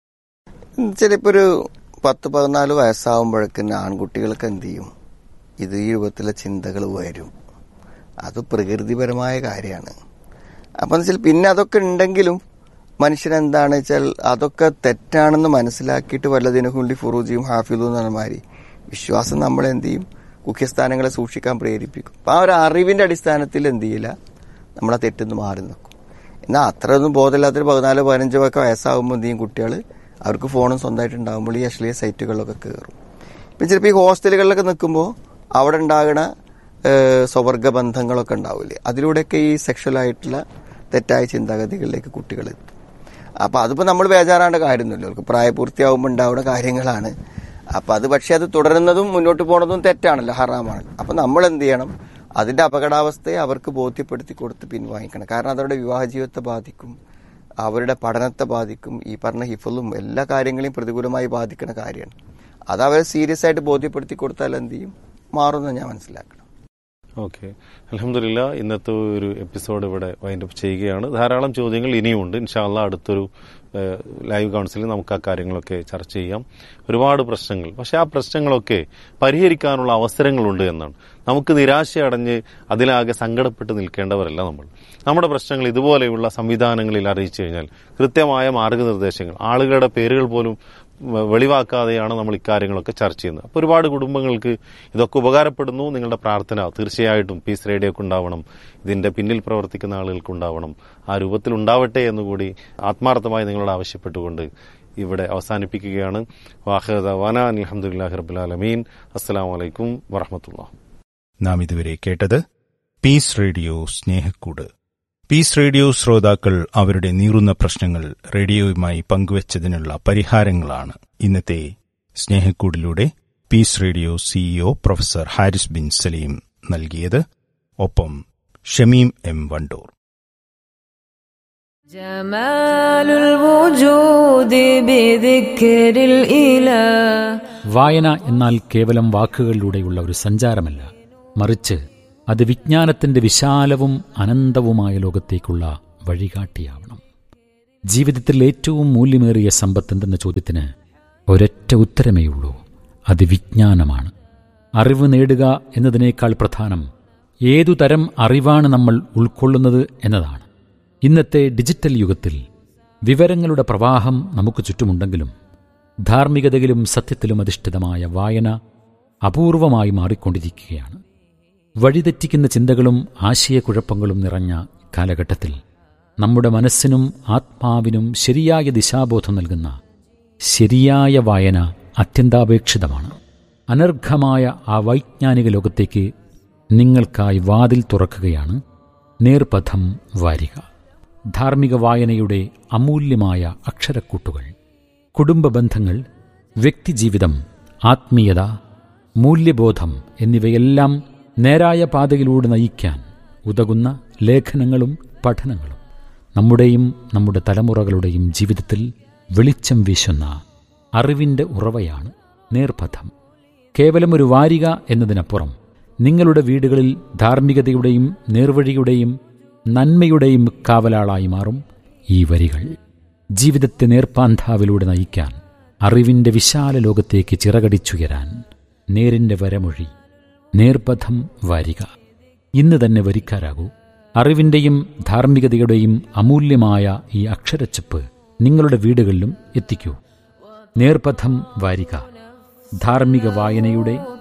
ചിലപ്പോ ഒരു പത്ത് പതിനാല് വയസ്സാവുമ്പോഴേക്കും ആൺകുട്ടികൾക്ക് എന്ത് ചെയ്യും ഇത് ഈ രൂപത്തിലെ ചിന്തകൾ വരും അത് പ്രകൃതിപരമായ കാര്യമാണ് അപ്പം എന്ന് വെച്ചാൽ പിന്നെ അതൊക്കെ ഉണ്ടെങ്കിലും മനുഷ്യൻ എന്താണ് വെച്ചാൽ അതൊക്കെ തെറ്റാണെന്ന് മനസ്സിലാക്കിയിട്ട് വല്ലതിനുള്ളി ഫുറൂജിയും ഹാഫിദും എന്ന മാതിരി വിശ്വാസം നമ്മളെ എന്ത് ചെയ്യും മുഖ്യസ്ഥാനങ്ങളെ സൂക്ഷിക്കാൻ പ്രേരിപ്പിക്കും അപ്പം ആ ഒരു അറിവിന്റെ അടിസ്ഥാനത്തിൽ എന്ത് ചെയ്യില്ല നമ്മളെ തെറ്റിന്ന് മാറി നിൽക്കും എന്നാൽ അത്രയൊന്നും ബോധമില്ലാത്തൊരു പതിനാലോ പതിനഞ്ചോ ഒക്കെ വയസ്സാകുമ്പോൾ എന്ത് ചെയ്യും കുട്ടികൾ അവർക്ക് ഫോണും സ്വന്തമായിട്ട് ഉണ്ടാകുമ്പോൾ ഈ അശ്ലീയ സൈറ്റുകളിലൊക്കെ കയറും ഇപ്പം ചിലപ്പോൾ ഈ ഹോസ്റ്റലുകളിലൊക്കെ നിൽക്കുമ്പോൾ അവിടെ ഉണ്ടാകുന്ന സ്വവർഗ ബന്ധങ്ങളൊക്കെ ഉണ്ടാവില്ലേ അതിലൂടെയൊക്കെ ഈ സെക്ഷൽ ആയിട്ടുള്ള തെറ്റായ ചിന്താഗതികളിലേക്ക് കുട്ടികൾ എത്തും അപ്പൊ അതിപ്പോ നമ്മൾ ബേജാറാണ്ട കാര്യമൊന്നുമില്ല അവർക്ക് പ്രായപൂർത്തിയാവുമ്പോൾ ഉണ്ടാവുന്ന കാര്യങ്ങളാണ് അപ്പൊ അത് പക്ഷെ അത് തുടരുന്നതും മുന്നോട്ട് പോണതും തെറ്റാണല്ലോ ഹറാമാണ് അപ്പൊ നമ്മൾ എന്ത് ചെയ്യണം അതിന്റെ അപകടാവസ്ഥയെ അവർക്ക് ബോധ്യപ്പെടുത്തി കൊടുത്ത് പിൻവാങ്ങിക്കണം കാരണം അതവരുടെ വിവാഹ ജീവിതത്തെ ബാധിക്കും അവരുടെ പഠനത്തെ ബാധിക്കും ഈ പറഞ്ഞ ഹിഫലും എല്ലാ കാര്യങ്ങളെയും പ്രതികൂലമായി ബാധിക്കുന്ന കാര്യമാണ് അത് അവരെ സീരിയസ് ആയിട്ട് ബോധ്യപ്പെടുത്തി കൊടുത്താൽ എന്ത് ചെയ്യും മാറുമെന്ന് ഞാൻ മനസ്സിലാക്കണം ഓക്കെ അലഹമില്ല ഇന്നത്തെ ഒരു എപ്പിസോഡ് ഇവിടെ വൈൻഡപ്പ് ചെയ്യുകയാണ് ധാരാളം ചോദ്യങ്ങൾ ഇനിയുമുണ്ട് ഇൻഷാല്ല അടുത്തൊരു ഏഹ്, ലൈവ് കൗൺസിലിൽ നമുക്ക് ആ കാര്യങ്ങളൊക്കെ ചർച്ച ചെയ്യാം ഒരുപാട് പ്രശ്നങ്ങൾ പക്ഷെ ആ പ്രശ്നങ്ങളൊക്കെ പരിഹരിക്കാനുള്ള അവസരങ്ങളുണ്ട് എന്നാണ് നമുക്ക് നിരാശയടഞ്ഞ് അതിലാകെ സങ്കടപ്പെട്ട് നിൽക്കേണ്ടവരല്ല നമ്മൾ നമ്മുടെ പ്രശ്നങ്ങൾ ഇതുപോലെയുള്ള സംവിധാനങ്ങളിൽ അറിയിച്ചു കഴിഞ്ഞാൽ കൃത്യമായ മാർഗനിർദ്ദേശങ്ങൾ ആളുകളുടെ പേരുകൾ പോലും വ- വെളിവാക്കാതെയാണ് നമ്മൾ ഇക്കാര്യങ്ങളൊക്കെ ചർച്ച ചെയ്യുന്നത് അപ്പോൾ ഒരുപാട് കുടുംബങ്ങൾക്ക് ഇതൊക്കെ ഉപകാരപ്പെടുന്നു നിങ്ങളുടെ പ്രാർത്ഥന തീർച്ചയായിട്ടും പീസ് റേഡിയോക്ക് ഉണ്ടാവണം ഇതിന്റെ പിന്നിൽ പ്രവർത്തിക്കുന്ന ആളുകൾക്ക് ഉണ്ടാവണം ആ രൂപത്തിൽ ഉണ്ടാവട്ടെ എന്നുകൂടി ആത്മാർത്ഥമായി നിങ്ങളോട് ആവശ്യപ്പെട്ടുകൊണ്ട് ഇവിടെ അവസാനിപ്പിക്കുകയാണ് വാഹദവാന അലഹമുല്ലാഹി റബുലാലമീൻ അസ്സാം വലൈക്കും വറഹമത്തുള്ള നാം ഇതുവരെ കേട്ടത് peace radio Snehakkood peace radio ശ്രോതാക്കൾ അവരുടെ നീറുന്ന പ്രശ്നങ്ങൾ റേഡിയോയുമായി പങ്കുവച്ചതിനുള്ള പരിഹാരങ്ങളാണ് ഇന്നത്തെ സ്നേഹക്കൂടിലൂടെ peace radio CEO professor Haris bin Salim നൽകിയത് ഒപ്പം ഷമീം എം വണ്ടൂർ جمال الوجود بذكر الإله വായന എന്നാൽ കേവലം വാക്കുകളിലൂടെയുള്ള ഒരു സഞ്ചാരമല്ല മറിച്ച് അത് വിജ്ഞാനത്തിന്റെ വിശാലവും അനന്തവുമായ ലോകത്തേക്കുള്ള വഴികാട്ടിയാവണം ജീവിതത്തിൽ ഏറ്റവും മൂല്യമേറിയ സമ്പത്ത് എന്തെന്ന ചോദ്യത്തിന് ഒരൊറ്റ ഉത്തരമേയുള്ളൂ അത് വിജ്ഞാനമാണ് അറിവ് നേടുക എന്നതിനേക്കാൾ പ്രധാനം ഏതു തരം അറിവാണ് നമ്മൾ ഉൾക്കൊള്ളുന്നത് എന്നതാണ് ഇന്നത്തെ ഡിജിറ്റൽ യുഗത്തിൽ വിവരങ്ങളുടെ പ്രവാഹം നമുക്ക് ചുറ്റുമുണ്ടെങ്കിലും ധാർമ്മികതയിലും സത്യത്തിലും അധിഷ്ഠിതമായ വായന അപൂർവമായി മാറിക്കൊണ്ടിരിക്കുകയാണ് വഴിതെറ്റിക്കുന്ന ചിന്തകളും ആശയക്കുഴപ്പങ്ങളും നിറഞ്ഞ കാലഘട്ടത്തിൽ നമ്മുടെ മനസ്സിനും ആത്മാവിനും ശരിയായ ദിശാബോധം നൽകുന്ന ശരിയായ വായന അത്യന്താപേക്ഷിതമാണ് അനർഘമായ ആ വൈജ്ഞാനിക ലോകത്തേക്ക് നിങ്ങൾക്കായി വാതിൽ തുറക്കുകയാണ് നേർപഥം വാരിക ധാർമ്മിക വായനയുടെ അമൂല്യമായ അക്ഷരക്കൂട്ടുകൾ കുടുംബ ബന്ധങ്ങൾ വ്യക്തിജീവിതം ആത്മീയത മൂല്യബോധം എന്നിവയെല്ലാം നേരായ പാതയിലൂടെ നയിക്കാൻ ഉതകുന്ന ലേഖനങ്ങളും പഠനങ്ങളും നമ്മുടെയും നമ്മുടെ തലമുറകളുടെയും ജീവിതത്തിൽ വെളിച്ചം വീശുന്ന അറിവിൻ്റെ ഉറവയാണ് നേർപഥം കേവലം ഒരു വാരിക എന്നതിനപ്പുറം നിങ്ങളുടെ വീടുകളിൽ ധാർമ്മികതയുടെയും നേർവഴിയുടെയും നന്മയുടെയും കാവലാളായി മാറും ഈ വരികൾ ജീവിതത്തെ നേർപ്പാന്താവിലൂടെ നയിക്കാൻ അറിവിന്റെ വിശാല ലോകത്തേക്ക് ചിറകടിച്ചുയരാൻ നേരിന്റെ വരമൊഴി നേർപഥം വാരിക ഇന്ന് തന്നെ വരിക്കാരാകൂ അറിവിന്റെയും ധാർമ്മികതയുടെയും അമൂല്യമായ ഈ അക്ഷരച്ചപ്പ് നിങ്ങളുടെ വീടുകളിലും എത്തിക്കൂ നേർപഥം വാരിക ധാർമ്മിക വായനയുടെ